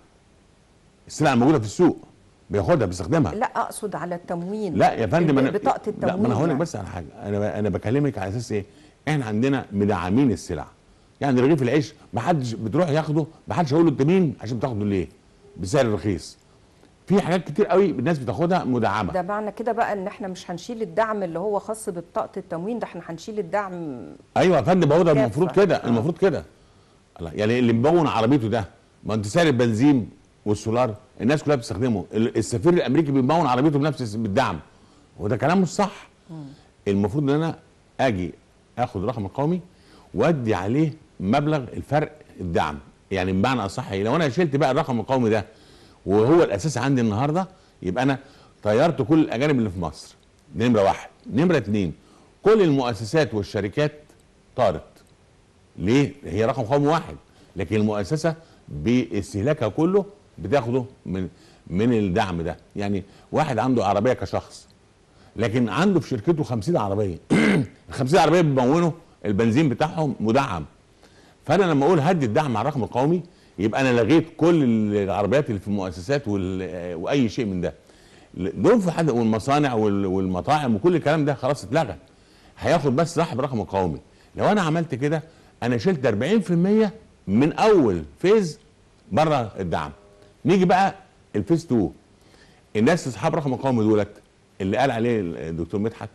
السلعه موجوده في السوق بياخدها بيستخدمها لا اقصد على التموين لا يا فندم انا بطاقه لا التموين ما انا هقول لك يعني. بس على حاجه انا انا بكلمك على اساس ايه احنا عندنا مدعمين السلع يعني رغيف العيش ما حدش بتروح ياخده ما حدش هيقول له انت مين عشان بتاخده ليه بسعر رخيص في حاجات كتير قوي الناس بتاخدها مدعمه ده معنى كده بقى ان احنا مش هنشيل الدعم اللي هو خاص ببطاقه التموين ده احنا هنشيل الدعم ايوه يا فندم هو ده كافة. المفروض كده آه. المفروض كده الله، يعني اللي مبون عربيته ده ما انت سعر البنزين والسولار الناس كلها بتستخدمه ال- السفير الامريكي بيمون عربيته بنفس بالدعم وده كلام مش صح المفروض ان انا اجي اخد الرقم القومي وادي عليه مبلغ الفرق الدعم يعني بمعنى اصح إيه؟ لو انا شلت بقى الرقم القومي ده وهو الاساس عندي النهارده يبقى انا طيرت كل الاجانب اللي في مصر دي نمره واحد نمره اتنين كل المؤسسات والشركات طارت ليه؟ هي رقم قومي واحد لكن المؤسسه باستهلاكها كله بتاخده من من الدعم ده يعني واحد عنده عربيه كشخص لكن عنده في شركته 50 عربيه ال 50 عربيه بيمونوا البنزين بتاعهم مدعم فانا لما اقول هدي الدعم على الرقم القومي يبقى انا لغيت كل العربيات اللي في المؤسسات وال- واي شيء من ده دول في حد والمصانع وال- والمطاعم وكل الكلام ده خلاص اتلغى هياخد بس صاحب الرقم القومي لو انا عملت كده انا شلت 40% من اول فيز بره الدعم نيجي بقى الفيز 2 الناس اصحاب رقم القومي دولت اللي قال عليه الدكتور مدحت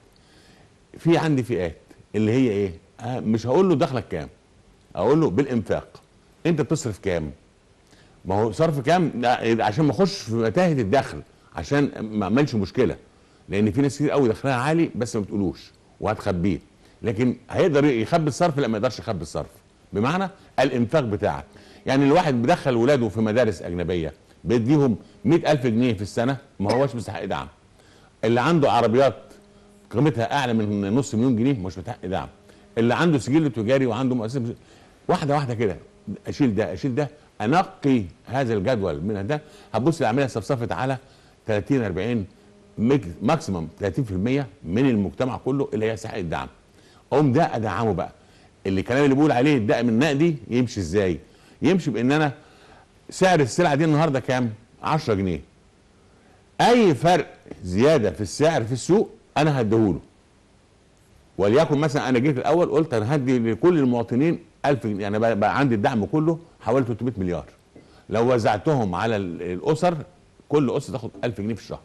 في عندي فئات اللي هي ايه آه مش هقول له دخلك كام اقول له بالانفاق انت بتصرف كام ما هو صرف كام ده عشان ما اخش في متاهه الدخل عشان ما اعملش مشكله لان في ناس كتير قوي دخلها عالي بس ما بتقولوش وهتخبيه لكن هيقدر يخبي الصرف لا ما يقدرش يخبي الصرف بمعنى الانفاق بتاعك يعني الواحد بيدخل ولاده في مدارس اجنبيه بيديهم 100000 جنيه في السنه ما هوش مستحق دعم اللي عنده عربيات قيمتها اعلى من نص مليون جنيه مش مستحق دعم اللي عنده سجل تجاري وعنده مؤسسه واحده واحده كده اشيل ده اشيل ده انقي هذا الجدول من ده هتبص العمليه صفصفت على 30 40 ميك- ماكسيمم 30% من المجتمع كله اللي يستحق الدعم اقوم ده ادعمه بقى اللي الكلام اللي بيقول عليه الدعم النقدي يمشي ازاي يمشي بان انا سعر السلعه دي النهارده كام 10 جنيه اي فرق زياده في السعر في السوق انا هديهوله وليكن مثلا انا جيت الاول قلت انا هدي لكل المواطنين 1000 جنيه يعني بقى, بقى عندي الدعم كله حوالي 300 مليار لو وزعتهم على ال- الاسر كل اسره تاخد 1000 جنيه في الشهر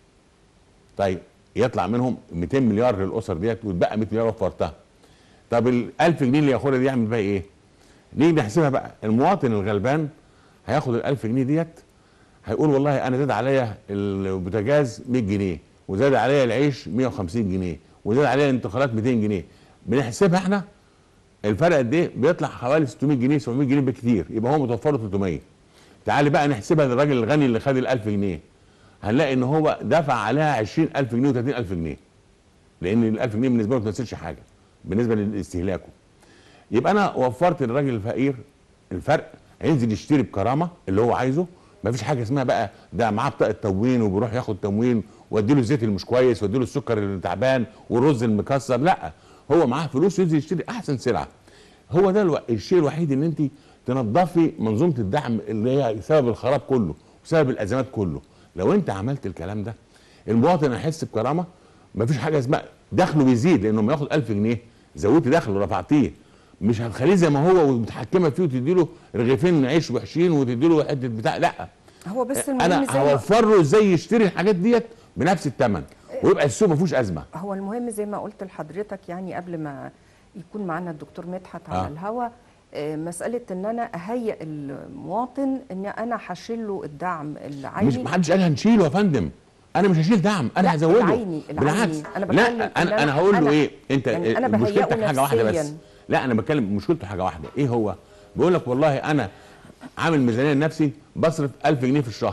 طيب يطلع منهم 200 مليار للاسر ديت وتبقى 100 مليار وفرتها طب ال 1000 جنيه اللي ياخدها دي يعمل بيها ايه؟ نيجي نحسبها بقى المواطن الغلبان هياخد ال 1000 جنيه ديت هيقول والله انا زاد عليا البوتاجاز 100 جنيه وزاد عليا العيش 150 جنيه وزاد عليا الانتقالات 200 جنيه بنحسبها احنا الفرق قد ايه بيطلع حوالي 600 جنيه 700 جنيه بكتير يبقى هو متوفر له 300 تعالي بقى نحسبها للراجل الغني اللي خد ال 1000 جنيه هنلاقي ان هو دفع عليها 20000 جنيه و30000 جنيه لان ال 1000 جنيه بالنسبه له ما تمثلش حاجه بالنسبه لاستهلاكه يبقى انا وفرت للراجل الفقير الفرق هينزل يشتري بكرامه اللي هو عايزه ما فيش حاجه اسمها بقى ده معاه بطاقه تموين وبيروح ياخد تموين وادي له الزيت اللي مش كويس وادي له السكر اللي تعبان والرز المكسر لا هو معاه فلوس ينزل يشتري احسن سلعه هو ده الو... الشيء الوحيد ان انت تنظفي منظومه الدعم اللي هي سبب الخراب كله وسبب الازمات كله لو انت عملت الكلام ده المواطن هيحس بكرامه مفيش حاجه اسمها دخله بيزيد لانه لما ياخد 1000 جنيه زودت دخله رفعتيه مش هتخليه زي ما هو ومتحكمه فيه وتدي له رغيفين عيش وحشين وتدي له حته بتاع لا هو بس المهم انا زي ما هوفر له ازاي يشتري الحاجات ديت بنفس الثمن ويبقى السوق ما فيهوش ازمه هو المهم زي ما قلت لحضرتك يعني قبل ما يكون معانا الدكتور مدحت على آه. الهوا آه، مسألة إن أنا أهيئ المواطن إن أنا هشيل له الدعم مش العيني محدش قال هنشيله يا فندم انا مش هشيل دعم انا لا، هزوده العيني- العيني. بالعكس أنا بتكلم لا إن انا أنا- انا هقول له أنا- ايه انت يعني أنا بهيئه مشكلتك حاجه واحده بس نفسياً. لا انا بتكلم مشكلته حاجه واحده ايه هو بيقول لك والله انا عامل ميزانيه لنفسي بصرف 1000 جنيه في الشهر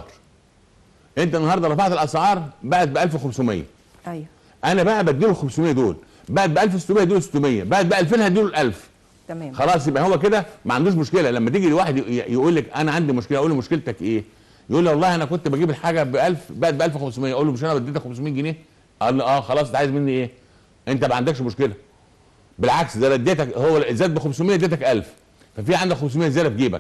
انت النهارده رفعت الاسعار بقت ب 1500 أيوه انا بقى بديله ال 500 دول بقت ب 1600 اديله 600 بقت ب 2000 هديله ال 1000 تمام خلاص يبقى هو كده ما عندوش مشكله لما تيجي لواحد ي- يقول لك انا عندي مشكله اقول له مشكلتك ايه يقول لي والله انا كنت بجيب الحاجه ب 1000 بقت ب 1500 اقول له مش انا بديتك 500 جنيه قال لي اه خلاص انت عايز مني ايه انت ما عندكش مشكله بالعكس ده أنا اديتك هو زاد ب 500 اديتك 1000 ففي عندك 500 زياده في جيبك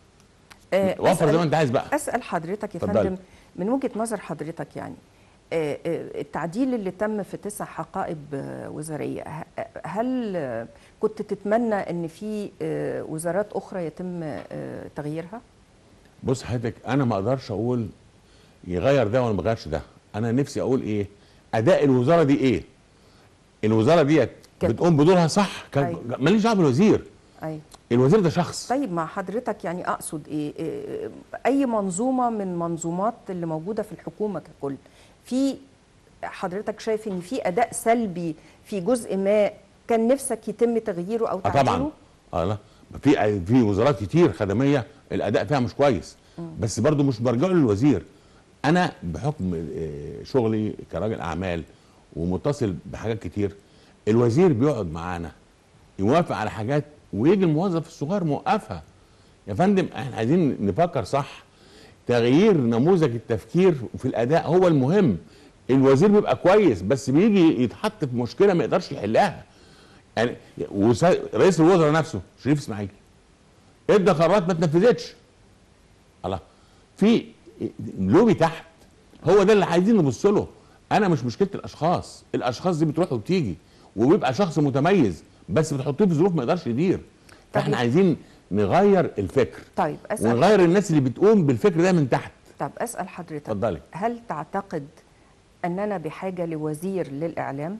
آه، وفر زي أسأل- ما انت عايز بقى أسأل حضرتك يا اتفضلي. فندم من وجهة نظر حضرتك يعني آه، آه، التعديل اللي تم في تسع حقائب آه، وزارية ه- هل آه، كنت تتمنى أن في آه، وزارات أخرى يتم آه، تغييرها؟ بص حضرتك انا ما اقدرش اقول يغير ده ولا ما يغيرش ده انا نفسي اقول ايه اداء الوزاره دي ايه الوزاره ديت كده. بتقوم بدورها صح ك- أيوة. ماليش دعوه بالوزير أيوة. الوزير ده شخص طيب مع حضرتك يعني أقصد إيه إيه، أي منظومة من منظومات اللي موجودة في الحكومة ككل في حضرتك شايف إن في أداء سلبي في جزء ما كان نفسك يتم تغييره أو اه تعديله؟ طبعا اه لا في في وزارات كتير خدميه الاداء فيها مش كويس بس برضو مش برجعه للوزير انا بحكم آه، شغلي كراجل اعمال ومتصل بحاجات كتير الوزير بيقعد معانا يوافق على حاجات ويجي الموظف الصغير موقفها يا فندم احنا عايزين نفكر صح تغيير نموذج التفكير في الاداء هو المهم الوزير بيبقى كويس بس بيجي يتحط في مشكله ما يقدرش يحلها يعني وسا- رئيس الوزراء نفسه شريف اسماعيل ادى قرارات ما اتنفذتش الله في لوبي تحت هو ده اللي عايزين نبص له انا مش مشكله الاشخاص الاشخاص دي بتروح وبتيجي وبيبقى شخص متميز بس بتحطيه في ظروف ما يقدرش يدير فاحنا طب- عايزين نغير الفكر طيب أسأل ونغير الناس اللي بتقوم بالفكر ده من تحت طب أسأل حضرتك اتفضلي هل تعتقد أننا بحاجة لوزير للإعلام؟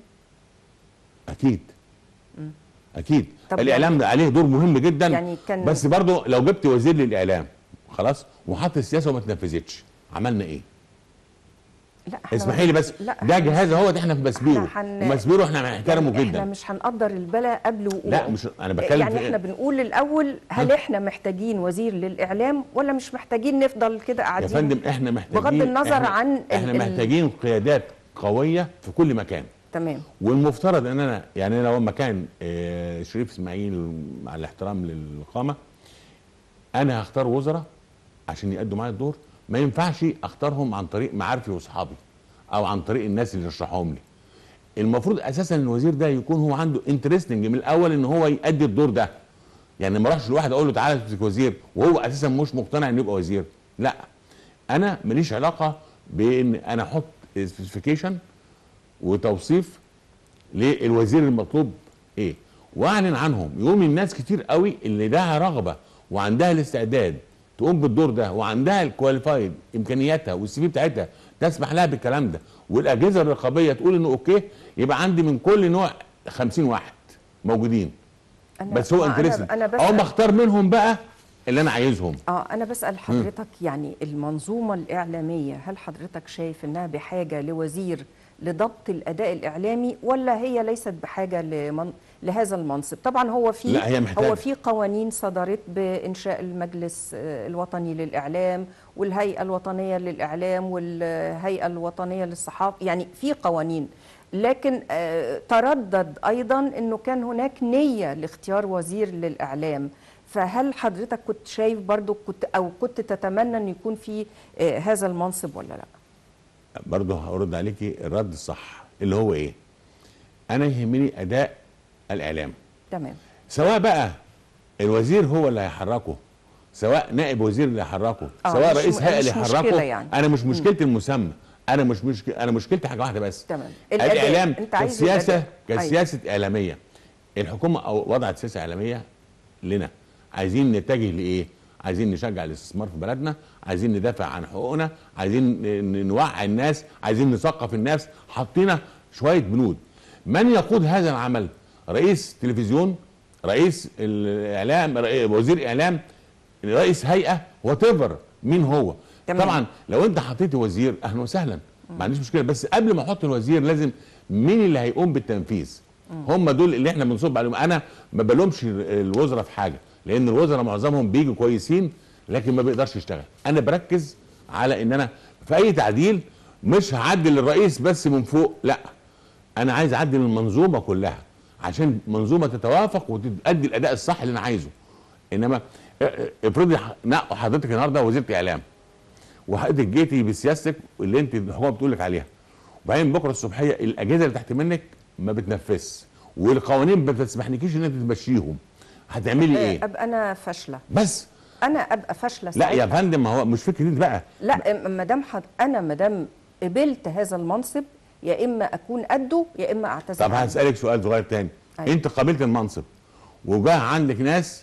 اكيد اكيد طب الاعلام يعني- ده عليه دور مهم جدا يعني كان- بس برضه لو جبت وزير للاعلام خلاص وحط السياسه وما اتنفذتش عملنا ايه لا، إحنا اسمحي لي ما- بس لا، ده إحنا جهاز اهوت احنا في مسبيرو إحنا هن- ومسبيرو احنا بنحترمه يعني جدا احنا مش هنقدر البلاء قبل وقوعه لا، مش- أنا بتكلم يعني في إيه؟ احنا بنقول الاول هل احنا محتاجين وزير للاعلام ولا مش محتاجين نفضل كده يا قاعدين فندم احنا محتاجين بغض النظر احنا عن احنا ال- ال- محتاجين قيادات قويه في كل مكان تمام والمفترض ان انا يعني لو مكان آه، شريف اسماعيل مع الاحترام للقامه انا هختار وزراء عشان يأدوا معايا الدور ما ينفعش اختارهم عن طريق معارفي واصحابي او عن طريق الناس اللي يرشحهم لي المفروض اساسا الوزير ده يكون هو عنده انترستنج من الاول ان هو يأدي الدور ده يعني ما اروحش لواحد اقول له تعالى تمسك وزير وهو اساسا مش مقتنع انه يبقى وزير لا انا ماليش علاقه بان انا احط سبيسيفيكيشن وتوصيف للوزير المطلوب ايه واعلن عنهم يقوم الناس كتير قوي اللي لها رغبه وعندها الاستعداد تقوم بالدور ده وعندها الكواليفايد امكانياتها والسي في بتاعتها تسمح لها بالكلام ده والاجهزه الرقابيه تقول انه اوكي يبقى عندي من كل نوع 50 واحد موجودين أنا بس هو ما أنا- انترستنج انا بس او بختار منهم بقى اللي انا عايزهم اه انا بسال حضرتك يعني المنظومه الاعلاميه هل حضرتك شايف انها بحاجه لوزير لضبط الاداء الاعلامي ولا هي ليست بحاجه لمن لهذا المنصب طبعا هو في لا، هي محتاجة. هو في قوانين صدرت بانشاء المجلس آه، الوطني للاعلام والهيئه الوطنيه للاعلام والهيئه الوطنيه للصحافه يعني في قوانين لكن آه، تردد ايضا انه كان هناك نيه لاختيار وزير للاعلام فهل حضرتك كنت شايف برضو كنت او كنت تتمنى ان يكون في آه، هذا المنصب ولا لا برضه هرد عليكي الرد الصح اللي هو ايه انا يهمني اداء الاعلام تمام سواء بقى الوزير هو اللي هيحركه سواء نائب وزير اللي هيحركه آه، سواء مش رئيس م- هيئه مش اللي مشكلة يحركه يعني. انا مش مشكلتي المسمى انا مش مشكلة انا مشكلتي حاجه واحده بس تمام. الأداء. الاعلام أنت عايز كسياسه الأداء. أيوة. كسياسه اعلاميه الحكومه او وضعت سياسه اعلاميه لنا عايزين نتجه لايه عايزين نشجع الاستثمار في بلدنا عايزين ندافع عن حقوقنا عايزين ن- نوعي الناس عايزين نثقف الناس حطينا شويه بنود من يقود هذا العمل رئيس تلفزيون رئيس الاعلام رئي- وزير اعلام رئيس هيئه وات مين هو تمام. طبعا لو انت حطيت وزير اهلا وسهلا ما عنديش مشكله بس قبل ما احط الوزير لازم مين اللي هيقوم بالتنفيذ هم دول اللي احنا بنصب عليهم انا ما بلومش الوزراء في حاجه لان الوزراء معظمهم بيجوا كويسين لكن ما بيقدرش يشتغل انا بركز على ان انا في اي تعديل مش هعدل الرئيس بس من فوق لا انا عايز اعدل المنظومه كلها عشان منظومه تتوافق وتؤدي الاداء الصح اللي انا عايزه انما اه- افرضي ح- نقوا حضرتك النهارده وزيره اعلام وحضرتك جيتي بسياستك اللي انت الحكومه بتقول لك عليها وبعدين بكره الصبحيه الاجهزه اللي تحت منك ما بتنفذش والقوانين ما بتسمحلكيش ان انت تمشيهم هتعملي آه، ايه ابقى انا فاشله بس انا ابقى فاشله لا يا ساعتها. فندم ما هو مش فكره دي بقى لا ما دام حد انا ما دام قبلت هذا المنصب يا اما اكون قده يا اما اعتذر طب عنه. هسألك سؤال صغير تاني أيوة. انت قابلت المنصب وجاء عندك ناس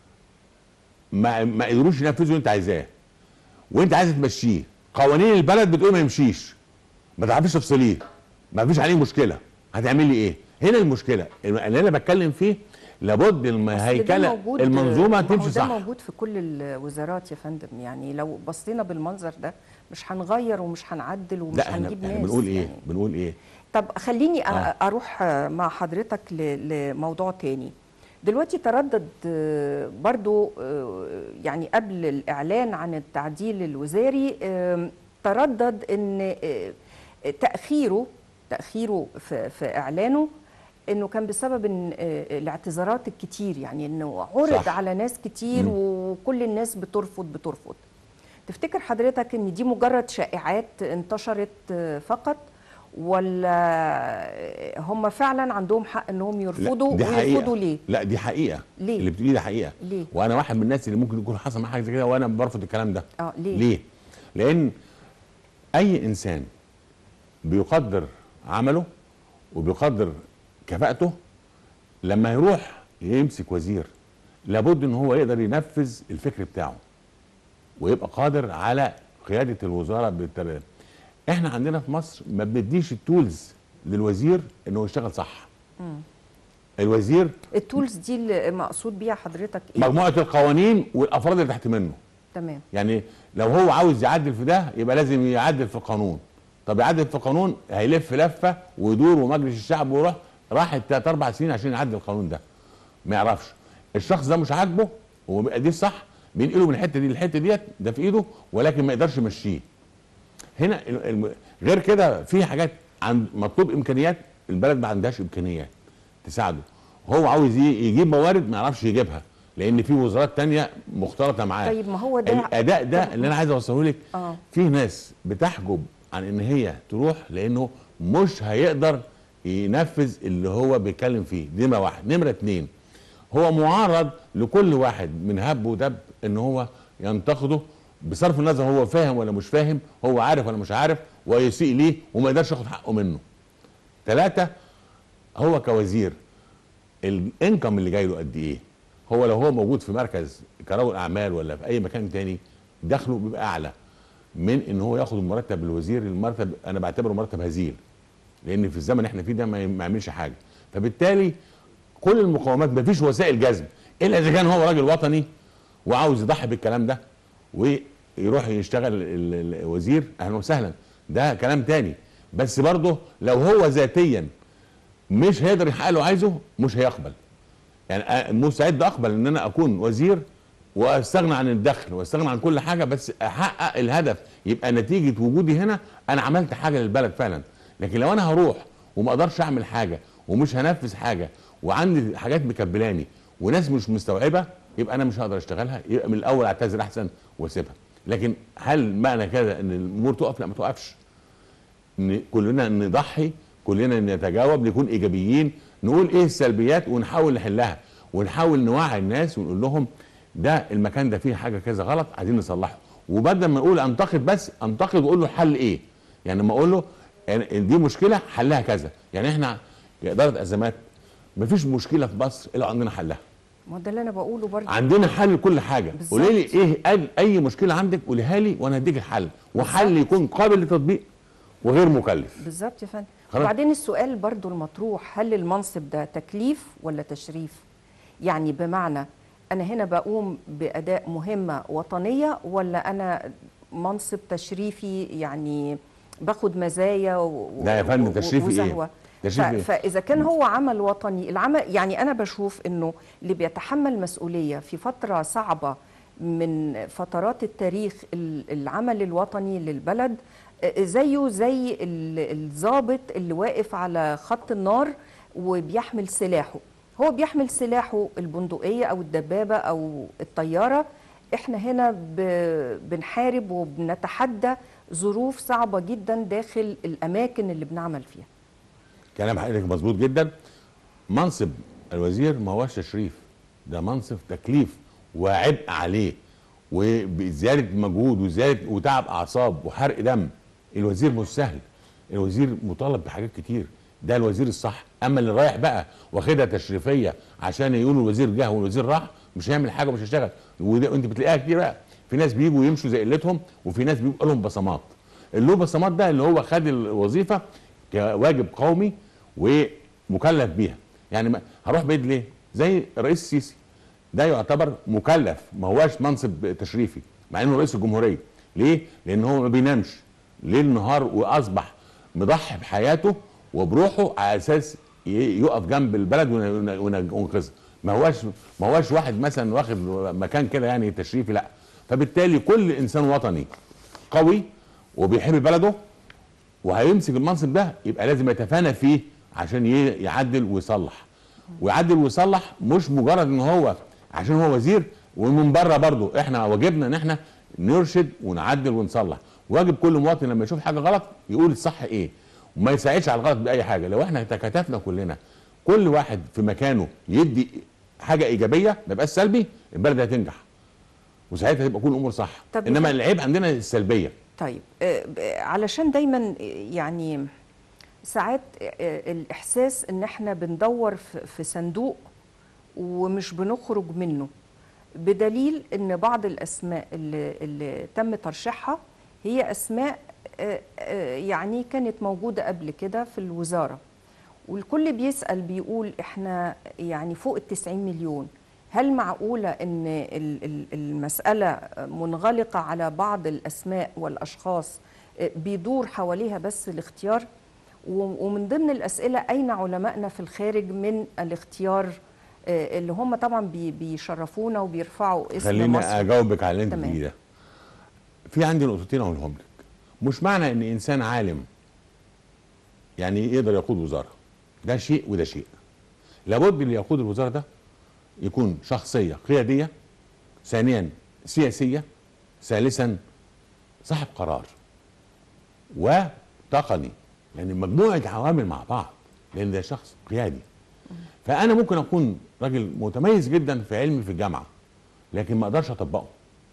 ما ما قدروش ينفذوا اللي انت عايزاه وانت عايز تمشيه قوانين البلد بتقول ما يمشيش ما تعرفيش تفصليه ما فيش عليه مشكله هتعملي ايه هنا المشكله اللي انا بتكلم فيه لابد أصل ده الهيكله موجود- المنظومه ما هو تمشي ده صح موجود في كل الوزارات يا فندم يعني لو بصينا بالمنظر ده مش هنغير ومش هنعدل ومش لا احنا هنجيب احنا ناس بنقول ايه يعني. بنقول ايه طب خليني أ- آه. اروح مع حضرتك ل- لموضوع تاني دلوقتي تردد آه، برضو آه، يعني قبل الاعلان عن التعديل الوزاري آم، تردد ان آه، تاخيره تاخيره في, في اعلانه انه كان بسبب إن آه، الاعتذارات الكتير يعني انه عرض صح. صح. على ناس كتير مم. وكل الناس بترفض بترفض تفتكر حضرتك ان دي مجرد شائعات انتشرت آه، فقط ولا هم فعلا عندهم حق انهم يرفضوا لا دي ويرفضوا حقيقة. ليه؟ لا دي حقيقة ليه؟ اللي بتقوليه ده حقيقة ليه؟ وانا واحد من الناس اللي ممكن يكون حصل معاه حاجة زي كده وانا برفض الكلام ده اه ليه؟ ليه؟ لأن أي إنسان بيقدر عمله وبيقدر كفاءته لما يروح يمسك وزير لابد ان هو يقدر ينفذ الفكر بتاعه ويبقى قادر على قيادة الوزارة بالترتيب احنا عندنا في مصر ما بنديش التولز للوزير انه يشتغل صح الوزير التولز دي اللي مقصود بيها حضرتك ايه؟ مجموعة القوانين والافراد اللي تحت منه تمام يعني لو هو عاوز يعدل في ده يبقى لازم يعدل في القانون طب يعدل في قانون هيلف لفه ويدور ومجلس الشعب ويروح راح ثلاث اربع سنين عشان يعدل القانون ده ما يعرفش الشخص ده مش عاجبه وبقى دي الصح بينقله من الحته دي للحته ديت ده في ايده ولكن ما يقدرش يمشيه هنا ال- الم- غير كده في حاجات عند مطلوب امكانيات البلد ما عندهاش امكانيات تساعده هو عاوز ي- يجيب موارد ما يعرفش يجيبها لان في وزارات تانية مختلطه معاه طيب ما هو ده- الاداء ده اللي انا عايز اوصله لك آه. في ناس بتحجب عن ان هي تروح لانه مش هيقدر ينفذ اللي هو بيتكلم فيه دي نمره واحد نمره اتنين هو معرض لكل واحد من هب ودب ان هو ينتقده بصرف النظر هو فاهم ولا مش فاهم هو عارف ولا مش عارف ويسيء ليه وما يقدرش ياخد حقه منه ثلاثة هو كوزير الانكم اللي جاي له قد ايه هو لو هو موجود في مركز كرجل اعمال ولا في اي مكان تاني دخله بيبقى اعلى من ان هو ياخد مرتب الوزير المرتب انا بعتبره مرتب هزيل لان في الزمن اللي احنا فيه ده ما ما يعملش حاجه فبالتالي كل المقاومات مفيش وسائل جذب الا اذا كان هو راجل وطني وعاوز يضحي بالكلام ده ويروح يشتغل ال- ال- الوزير اهلا وسهلا ده كلام تاني بس برضه لو هو ذاتيا مش هيقدر يحقق له عايزه مش هيقبل يعني أ- مستعد اقبل ان انا اكون وزير واستغنى عن الدخل واستغنى عن كل حاجه بس احقق الهدف يبقى نتيجه وجودي هنا انا عملت حاجه للبلد فعلا لكن لو انا هروح وما اقدرش اعمل حاجه ومش هنفذ حاجه وعندي حاجات مكبلاني وناس مش مستوعبه يبقى انا مش هقدر اشتغلها يبقى من الاول اعتذر احسن واسيبها لكن هل معنى كده ان الامور تقف لا ما توقفش ن- كلنا نضحي كلنا نتجاوب نكون ايجابيين نقول ايه السلبيات ونحاول نحلها ونحاول نوعي الناس ونقول لهم ده المكان ده فيه حاجه كذا غلط عايزين نصلحه وبدل ما نقول انتقد بس انتقد واقول له الحل ايه يعني لما اقول له يعني دي مشكله حلها كذا يعني احنا كاداره ازمات مفيش مشكله في مصر الا عندنا حلها ما ده اللي انا بقوله برضه عندنا حل لكل حاجه بالظبط. قولي لي ايه أي- اي مشكله عندك قوليها لي وانا هديك الحل وحل يكون قابل للتطبيق وغير مكلف بالظبط يا فندم خلاص. وبعدين السؤال برضو المطروح هل المنصب ده تكليف ولا تشريف يعني بمعنى انا هنا بقوم باداء مهمه وطنيه ولا انا منصب تشريفي يعني باخد مزايا و... لا يا فندم، و- تشريفي إيه؟ وزهوة. تشريفي ف... إيه؟ فاذا كان هو عمل وطني العمل يعني انا بشوف انه اللي بيتحمل مسؤوليه في فتره صعبه من فترات التاريخ ال- العمل الوطني للبلد آه، زيه زي ال- الضابط اللي واقف على خط النار وبيحمل سلاحه هو بيحمل سلاحه البندقية أو الدبابة أو الطيارة احنا هنا ب- بنحارب وبنتحدى ظروف صعبة جدا داخل الأماكن اللي بنعمل فيها كلام حضرتك مظبوط جدا منصب الوزير ما هوش تشريف ده منصب تكليف وعبء عليه وبزياده مجهود وزياده وتعب اعصاب وحرق دم الوزير مش سهل الوزير مطالب بحاجات كتير ده الوزير الصح اما اللي رايح بقى واخدها تشريفيه عشان يقولوا الوزير جه والوزير راح مش هيعمل حاجه ومش هيشتغل وده وانت بتلاقيها كتير بقى في ناس بيجوا يمشوا زي قلتهم وفي ناس بيبقى لهم بصمات اللي له بصمات ده اللي هو خد الوظيفه كواجب قومي ومكلف بيها يعني ما هروح بعيد ليه زي الرئيس السيسي ده يعتبر مكلف ما هواش منصب تشريفي مع انه رئيس الجمهوريه ليه لان هو ما بينامش ليل نهار واصبح مضحي بحياته وبروحه على اساس ي- يقف جنب البلد ون- ون- ون- وننقذها ما هواش ما هواش واحد مثلا واخد مكان كده يعني تشريفي لا فبالتالي كل انسان وطني قوي وبيحب بلده وهيمسك المنصب ده يبقى لازم يتفانى فيه عشان ي- يعدل ويصلح ويعدل ويصلح مش مجرد ان هو عشان هو وزير ومن بره برضه احنا واجبنا ان احنا نرشد ونعدل ونصلح واجب كل مواطن لما يشوف حاجه غلط يقول الصح ايه وما يساعدش على الغلط باي حاجه لو احنا تكاتفنا كلنا كل واحد في مكانه يدي حاجه ايجابيه ما يبقاش سلبي البلد هتنجح وساعتها تبقى كل الامور صح طب انما يفهم- العيب عندنا السلبيه طيب آه، ب- علشان دايما آه، يعني ساعات آه، الإحساس إن احنا بندور في في صندوق ومش بنخرج منه بدليل إن بعض الأسماء اللي, اللي تم ترشيحها هي أسماء آه، آه، يعني كانت موجودة قبل كده في الوزارة والكل بيسأل بيقول احنا يعني فوق التسعين مليون هل معقولة ان ال- ال- المسألة منغلقة على بعض الأسماء والأشخاص آه، بيدور حواليها بس الاختيار و- ومن ضمن الاسئله اين علمائنا في الخارج من الاختيار آه، اللي هم طبعا بي- بيشرفونا وبيرفعوا اسم خليني مصر اجاوبك على اللي انت تمام. بتقوليه ده في عندي نقطتين اقولهم لك مش معنى ان انسان عالم يعني يقدر يقود وزاره ده شيء وده شيء لابد اللي يقود الوزاره ده يكون شخصيه قياديه ثانيا سياسيه ثالثا صاحب قرار وتقني يعني مجموعه عوامل مع بعض لان ده شخص قيادي فانا ممكن اكون راجل متميز جدا في علمي في الجامعه لكن ما اقدرش اطبقه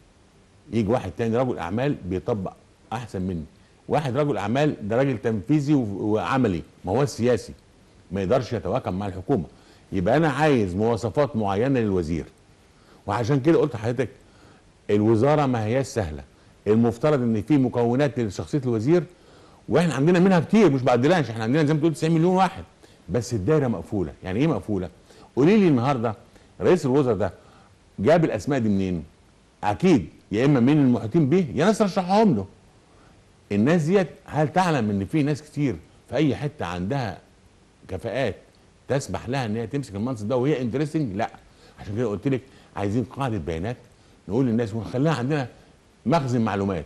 يجي واحد تاني رجل اعمال بيطبق احسن مني واحد رجل اعمال ده راجل تنفيذي و- وعملي ما هو سياسي ما يقدرش يتواكب مع الحكومه يبقى انا عايز مواصفات معينه للوزير وعشان كده قلت لحضرتك الوزاره ما هياش سهله المفترض ان في مكونات لشخصيه الوزير واحنا عندنا منها كتير مش بعدلهاش احنا عندنا زي ما بتقول 90 مليون واحد بس الدايره مقفوله يعني ايه مقفوله قولي لي النهارده رئيس الوزراء ده جاب الاسماء دي منين اكيد يا اما من المحيطين به يا ناس رشحهم له الناس ديت هل تعلم ان في ناس كتير في اي حته عندها كفاءات تسمح لها ان هي تمسك المنصب ده وهي انترستنج لا عشان كده قلت لك عايزين قاعده بيانات نقول للناس ونخليها عندنا مخزن معلومات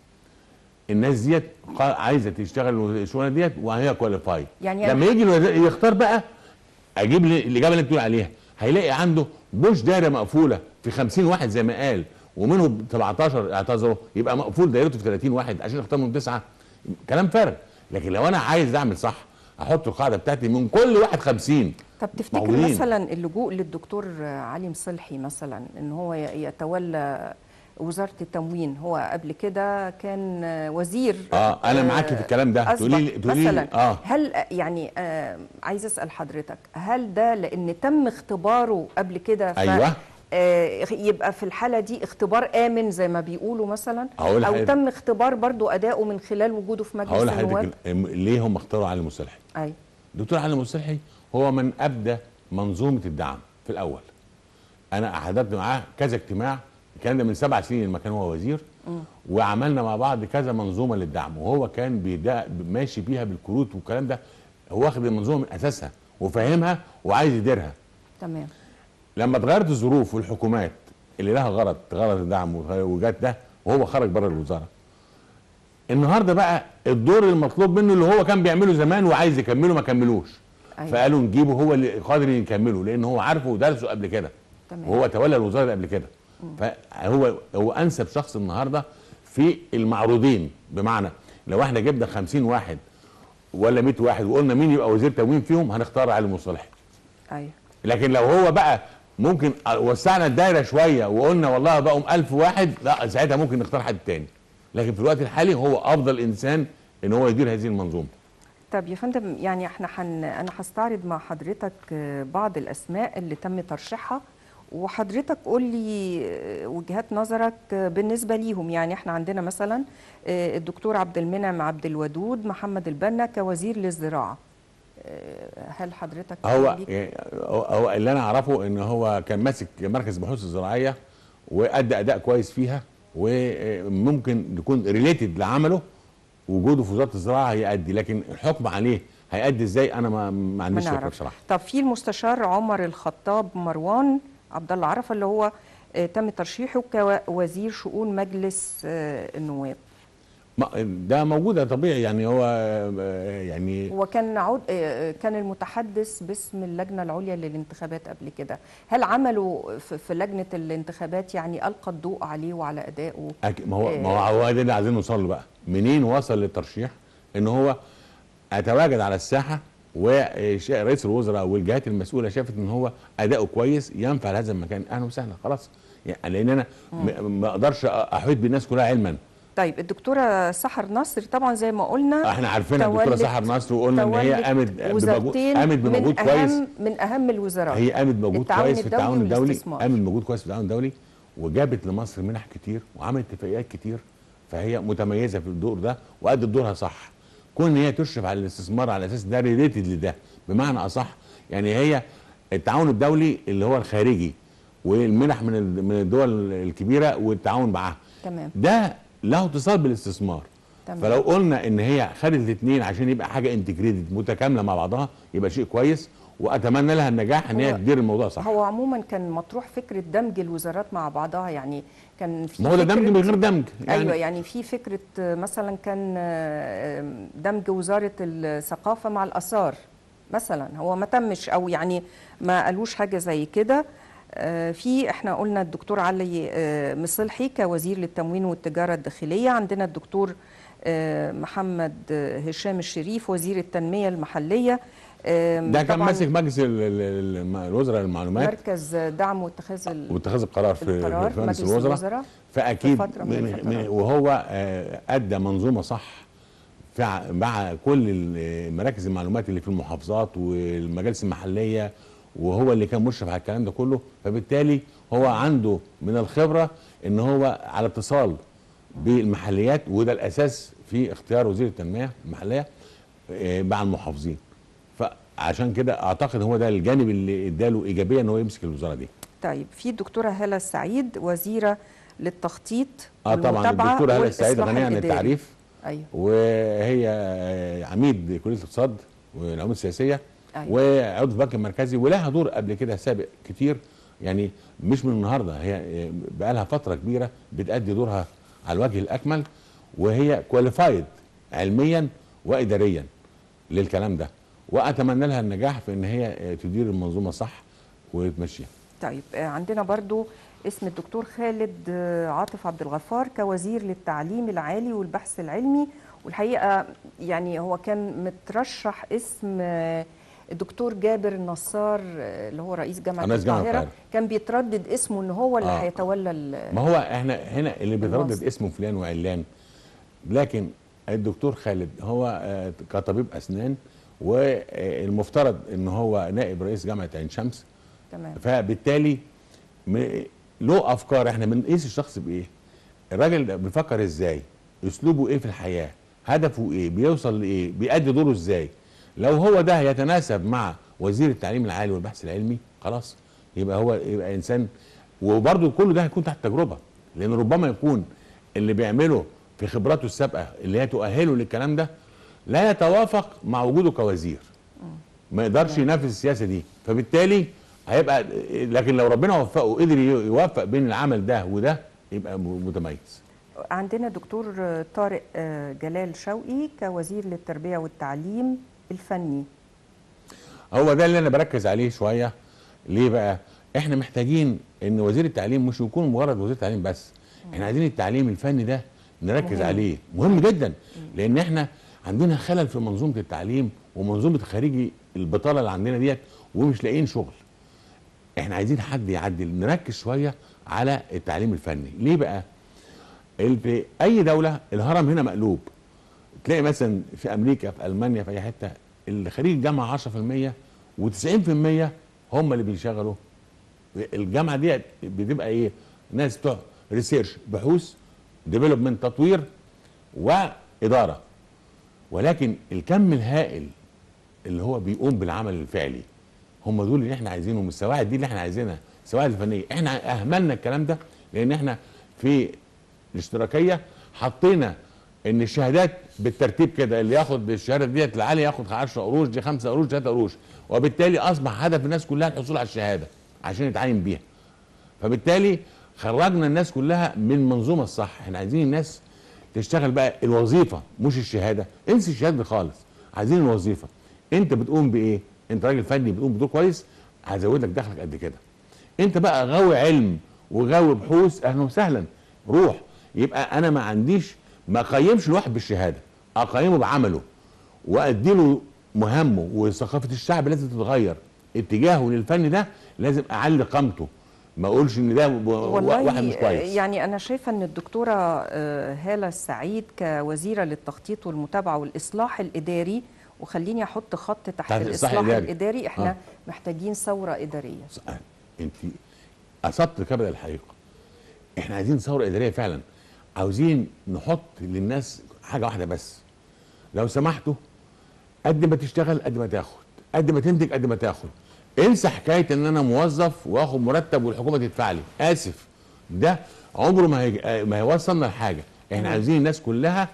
الناس ديت قا- عايزه تشتغل الشغلانه ديت وهي كواليفاي يعني لما يجي الوزير يختار بقى اجيب لي الاجابه اللي انت بتقول عليها هيلاقي عنده مش دايره مقفوله في 50 واحد زي ما قال ومنهم 17 اعتذروا يبقى مقفول دايرته في 30 واحد عشان اختار منهم تسعه كلام فارغ لكن لو انا عايز اعمل صح احط القاعده بتاعتي من كل واحد 50 طب تفتكر موجودين. مثلا اللجوء للدكتور علي مصلحي مثلا ان هو ي- يتولى وزاره التموين هو قبل كده كان وزير اه انا معاكي في الكلام ده أصبح تقولي لي تقولي لي مثلا اه هل يعني آه عايز اسال حضرتك هل ده لان تم اختباره قبل كده ف أيوة. آه يبقى في الحاله دي اختبار امن زي ما بيقولوا مثلا هقول او لحضرتك- تم اختبار برضو ادائه من خلال وجوده في مجلس هقول النواب لحضرتك ال- ليه هم اختاروا علي مصلحي اي دكتور علي مصلحي هو من ابدى منظومه الدعم في الاول انا حضرت معاه كذا اجتماع الكلام ده من سبع سنين لما كان هو وزير وعملنا مع بعض كذا منظومه للدعم وهو كان بيدا ماشي بيها بالكروت والكلام ده هو واخد المنظومه من اساسها وفاهمها وعايز يديرها تمام لما اتغيرت الظروف والحكومات اللي لها غرض غرض الدعم وغ- وجات ده وهو خرج بره الوزاره النهارده بقى الدور المطلوب منه اللي هو كان بيعمله زمان وعايز يكمله ما كملوش أيوة. فقالوا نجيبه هو اللي قادر يكمله لان هو عارفه ودرسه قبل كده تمام. وهو تولى الوزاره قبل كده فهو هو انسب شخص النهارده في المعروضين بمعنى لو احنا جبنا 50 واحد ولا 100 واحد وقلنا مين يبقى وزير تموين فيهم هنختار علي مصلحي ايوه لكن لو هو بقى ممكن وسعنا الدايره شويه وقلنا والله بقوا 1000 واحد لا ساعتها ممكن نختار حد تاني لكن في الوقت الحالي هو افضل انسان ان هو يدير هذه المنظومه طب يا فندم يعني احنا حن انا هستعرض مع حضرتك آه، بعض الاسماء اللي تم ترشيحها وحضرتك قول لي آه، وجهات نظرك آه، بالنسبه ليهم يعني احنا عندنا مثلا آه، الدكتور عبد المنعم عبد الودود محمد البنا كوزير للزراعه آه، هل حضرتك هو ليك- يعني هو هو اللي انا اعرفه ان هو كان ماسك مركز البحوث الزراعيه وادى اداء كويس فيها وممكن يكون ريليتد لعمله وجوده في وزاره الزراعه هيأدي لكن الحكم عليه هيأدي ازاي انا ما, ما ما عنديش فكره نعرف. بصراحه طب في المستشار عمر الخطاب مروان عبد الله عرفه اللي هو آه، تم ترشيحه كوزير شؤون مجلس آه، النواب ما- ده موجود طبيعي يعني هو آه، يعني هو كان عود آه، كان المتحدث باسم اللجنه العليا للانتخابات قبل كده هل عملوا في في لجنه الانتخابات يعني القى الضوء عليه وعلى ادائه أكيد ما هو ما هو هو ده اللي عايزين نوصل له بقى منين وصل للترشيح ان هو اتواجد على الساحه ورئيس الوزراء والجهات المسؤوله شافت ان هو اداؤه كويس ينفع لهذا المكان اهلا وسهلا خلاص يعني لان انا م- ما اقدرش احيط بالناس كلها علما طيب الدكتوره سحر نصر طبعا زي ما قلنا احنا عارفينها الدكتوره تولت- سحر نصر وقلنا ان هي تولت قامت بمجهود وزارتين قامت بمجهود من كويس أهم من اهم الوزارات هي قامت بمجهود التعاون كويس في التعاون الدولي والاستثمار. قامت بمجهود كويس في التعاون الدولي وجابت لمصر منح كتير وعملت اتفاقيات كتير فهي متميزه في الدور ده وادت دورها صح كون ان هي تشرف على الاستثمار على اساس ده ريليتد لده بمعنى اصح يعني هي التعاون الدولي اللي هو الخارجي والمنح من ال- من الدول الكبيره والتعاون معاها تمام ده له اتصال بالاستثمار تمام. فلو قلنا ان هي خدت الاثنين عشان يبقى حاجه انتجريتد متكامله مع بعضها يبقى شيء كويس واتمنى لها النجاح ان هي هو- تدير الموضوع صح هو عموما كان مطروح فكره دمج الوزارات مع بعضها يعني كان في ما هو ده فكرة- دمج من غير دمج يعني ايوه يعني في فكره آه، مثلا كان آه، دمج وزاره الثقافه مع الاثار مثلا هو ما تمش او يعني ما قالوش حاجه زي كده آه، في احنا قلنا الدكتور علي آه، مصلحي كوزير للتموين والتجاره الداخليه عندنا الدكتور آه، محمد آه، هشام الشريف وزير التنميه المحليه آه، ده كان طبعاً ماسك مجلس ال- ال- ال- الوزراء للمعلومات مركز دعم واتخاذ ال- واتخاذ القرار في القرار في مجلس مجلس الوزراء الوزراء فاكيد في فترة من من الفترات. من وهو آه، ادى منظومه صح فع- مع كل ال- مراكز المعلومات اللي في المحافظات والمجالس المحليه وهو اللي كان مشرف على الكلام ده كله فبالتالي هو عنده من الخبره ان هو على اتصال بالمحليات وده الاساس في اختيار وزير التنميه المحليه آه، مع المحافظين فعشان كده اعتقد هو ده الجانب اللي اداله ايجابيه ان هو يمسك الوزاره دي طيب في الدكتوره هاله السعيد وزيره للتخطيط اه طبعا والمتابعة الدكتوره هاله السعيد والإصلاح غنيه عن الإداري. التعريف ايوه وهي آه، عميد كليه الاقتصاد والعلوم السياسيه أيوة. وعضو البنك المركزي ولها دور قبل كده سابق كتير يعني مش من النهارده هي آه، بقى لها فتره كبيره بتأدي دورها على الوجه الاكمل وهي كواليفايد علميا واداريا للكلام ده واتمنى لها النجاح في ان هي آه، تدير المنظومه صح وتمشيها طيب آه، عندنا برضو اسم الدكتور خالد آه، عاطف عبد الغفار كوزير للتعليم العالي والبحث العلمي والحقيقه يعني هو كان مترشح اسم آه، الدكتور جابر النصار آه، اللي هو رئيس جامعه رئيس جامعة القاهره القاهرة. كان بيتردد اسمه ان هو اللي آه. هيتولى ال- ما هو احنا هنا اللي بيتردد المنصب. اسمه فلان وعلان لكن الدكتور خالد هو آه، كطبيب اسنان والمفترض ان هو نائب رئيس جامعه عين شمس تمام فبالتالي م- له افكار احنا بنقيس الشخص بايه الراجل ده بيفكر ازاي اسلوبه ايه في الحياه هدفه ايه بيوصل لايه بيأدي دوره ازاي لو هو ده يتناسب مع وزير التعليم العالي والبحث العلمي خلاص يبقى هو يبقى انسان وبرضه كل ده هيكون تحت تجربه لان ربما يكون اللي بيعمله في خبراته السابقه اللي هي تؤهله للكلام ده لا يتوافق مع وجوده كوزير ما يقدرش ينافس السياسه دي فبالتالي هيبقى لكن لو ربنا وفقه قدر يوفق بين العمل ده وده يبقى م- متميز عندنا دكتور آه، طارق آه، جلال شوقي كوزير للتربيه والتعليم الفني هو ده اللي انا بركز عليه شويه ليه بقى احنا محتاجين ان وزير التعليم مش يكون مجرد وزير تعليم بس احنا عايزين التعليم الفني ده نركز مهم. عليه مهم جدا لان احنا عندنا خلل في منظومه التعليم ومنظومه خريجي البطاله اللي عندنا ديت ومش لاقيين شغل احنا عايزين حد يعدل نركز شويه على التعليم الفني ليه بقى ال- في اي دوله الهرم هنا مقلوب تلاقي مثلا في امريكا في المانيا في اي حته اللي خريج الجامعه 10% و90% هم اللي بيشغلوا الجامعه دي بتبقى ايه ناس بتوع ريسيرش بحوث ديفلوبمنت تطوير واداره ولكن الكم الهائل اللي هو بيقوم بالعمل الفعلي هم دول اللي احنا عايزينهم السواعد دي اللي احنا عايزينها السواعد الفنيه احنا اهملنا الكلام ده لان احنا في الاشتراكيه حطينا ان الشهادات بالترتيب كده اللي ياخد الشهاده ديت العالي ياخد 10 قروش دي 5 قروش 3 قروش وبالتالي اصبح هدف الناس كلها الحصول على الشهاده عشان يتعين بيها فبالتالي خرجنا الناس كلها من المنظومه الصح احنا عايزين الناس تشتغل بقى الوظيفه مش الشهاده انسي الشهاده دي خالص عايزين الوظيفه انت بتقوم بايه انت راجل فني بتقوم بدور كويس هزود لك دخلك قد كده انت بقى غاوي علم وغاوي بحوث اهلا وسهلا روح يبقى انا ما عنديش ما اقيمش الواحد بالشهاده اقيمه بعمله واديله مهمه وثقافه الشعب لازم تتغير اتجاهه للفن ده لازم اعلي قامته ما اقولش ان ده و- والله واحد مش كويس يعني انا شايفه ان الدكتوره آه، هاله السعيد كوزيره للتخطيط والمتابعه والاصلاح الاداري وخليني احط خط تحت تحت الإصلاح الاصلاح الإداري. الاداري احنا آه. محتاجين ثوره اداريه انت اصبت كبد الحقيقه احنا عايزين ثوره اداريه فعلا عاوزين نحط للناس حاجه واحده بس لو سمحتوا قد ما تشتغل قد ما تاخد قد ما تنتج قد ما تاخد انسى حكايه ان انا موظف واخد مرتب والحكومه تدفع لي اسف ده عمره ما هي... ما هيوصلنا لحاجه احنا عايزين الناس كلها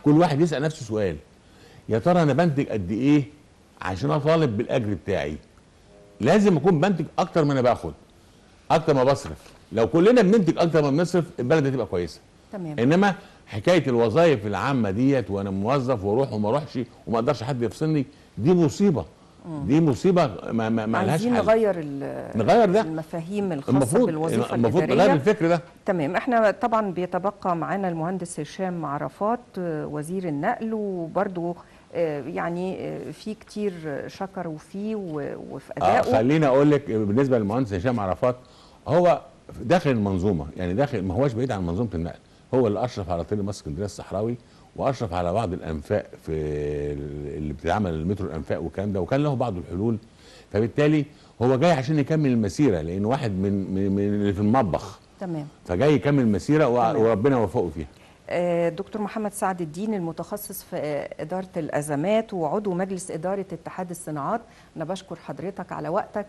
كل واحد يسال نفسه سؤال يا ترى انا بنتج قد ايه عشان اطالب بالاجر بتاعي لازم اكون بنتج اكتر ما انا باخد اكتر ما بصرف لو كلنا بننتج اكتر ما بنصرف البلد هتبقى كويسه تمام انما حكايه الوظائف العامه ديت وانا موظف واروح وما اروحش وما اقدرش حد يفصلني دي مصيبه دي مصيبه ما, ما, ما لهاش عايزين حل نغير ال- نغير ده. المفاهيم الخاصه المفروض بالوظيفه المفروض نغير الاداريه الفكر ده تمام احنا طبعا بيتبقى معانا المهندس هشام عرفات آه، وزير النقل وبرضه آه، يعني آه، في كتير شكروا فيه و- وفي اه ادائه خليني اقول لك بالنسبه للمهندس هشام عرفات هو داخل المنظومه يعني داخل ما هوش بعيد عن منظومه النقل هو اللي اشرف على طريق مصر اسكندريه الصحراوي واشرف على بعض الانفاق في اللي بتتعمل المترو الانفاق والكلام ده وكان له بعض الحلول فبالتالي هو جاي عشان يكمل المسيره لانه واحد من من, من اللي في المطبخ تمام فجاي يكمل المسيره و- تمام. وربنا يوفقه فيها آه، دكتور محمد سعد الدين المتخصص في آه، إدارة الأزمات وعضو مجلس إدارة اتحاد الصناعات أنا بشكر حضرتك على وقتك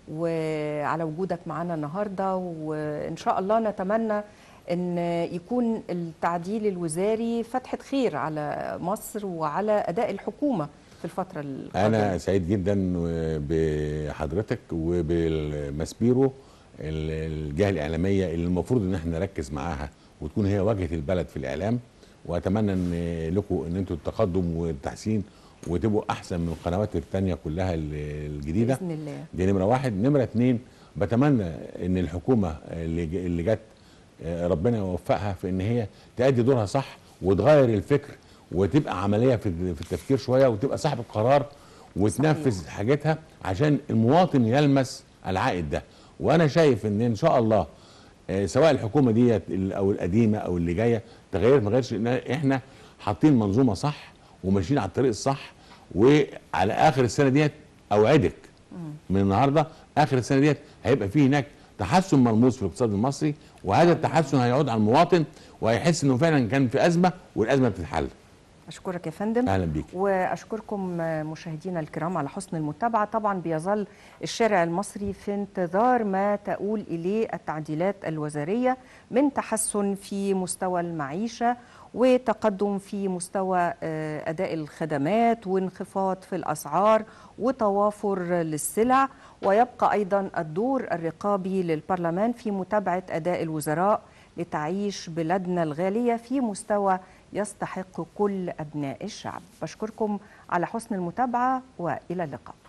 وعلى وجودك معنا النهاردة وإن شاء الله نتمنى أن يكون التعديل الوزاري فتحة خير على مصر وعلى أداء الحكومة في الفترة القادمة انا سعيد جدا بحضرتك وبالمسبيرو ال- الجهه الاعلاميه اللي المفروض ان احنا نركز معاها وتكون هي واجهه البلد في الاعلام واتمنى ان لكم ان انتم التقدم والتحسين وتبقوا احسن من القنوات الثانيه كلها ال- الجديده بإذن الله دي نمره واحد نمره اتنين بتمنى ان الحكومه اللي ج- اللي جت آه، ربنا يوفقها في ان هي تأدي دورها صح وتغير الفكر وتبقى عمليه في في التفكير شويه وتبقى صاحبه قرار وتنفذ حاجتها عشان المواطن يلمس العائد ده وانا شايف ان ان شاء الله آه، سواء الحكومه ديت ال- او القديمه او اللي جايه تغيرت ما غيرش إن احنا حاطين منظومه صح وماشيين على الطريق الصح وعلى اخر السنه ديت اوعدك من النهارده اخر السنه ديت هيبقى فيه هناك تحسن ملموس في الاقتصاد المصري وهذا التحسن هيعود على المواطن وهيحس انه فعلا كان في ازمه والازمه بتتحل أشكرك يا فندم اهلا بيك واشكركم مشاهدينا الكرام على حسن المتابعه طبعا بيظل الشارع المصري في انتظار ما تؤول اليه التعديلات الوزاريه من تحسن في مستوى المعيشه وتقدم في مستوى آه، اداء الخدمات وانخفاض في الاسعار وتوافر للسلع ويبقى ايضا الدور الرقابي للبرلمان في متابعه اداء الوزراء لتعيش بلادنا الغاليه في مستوى يستحق كل ابناء الشعب بشكركم على حسن المتابعه والى اللقاء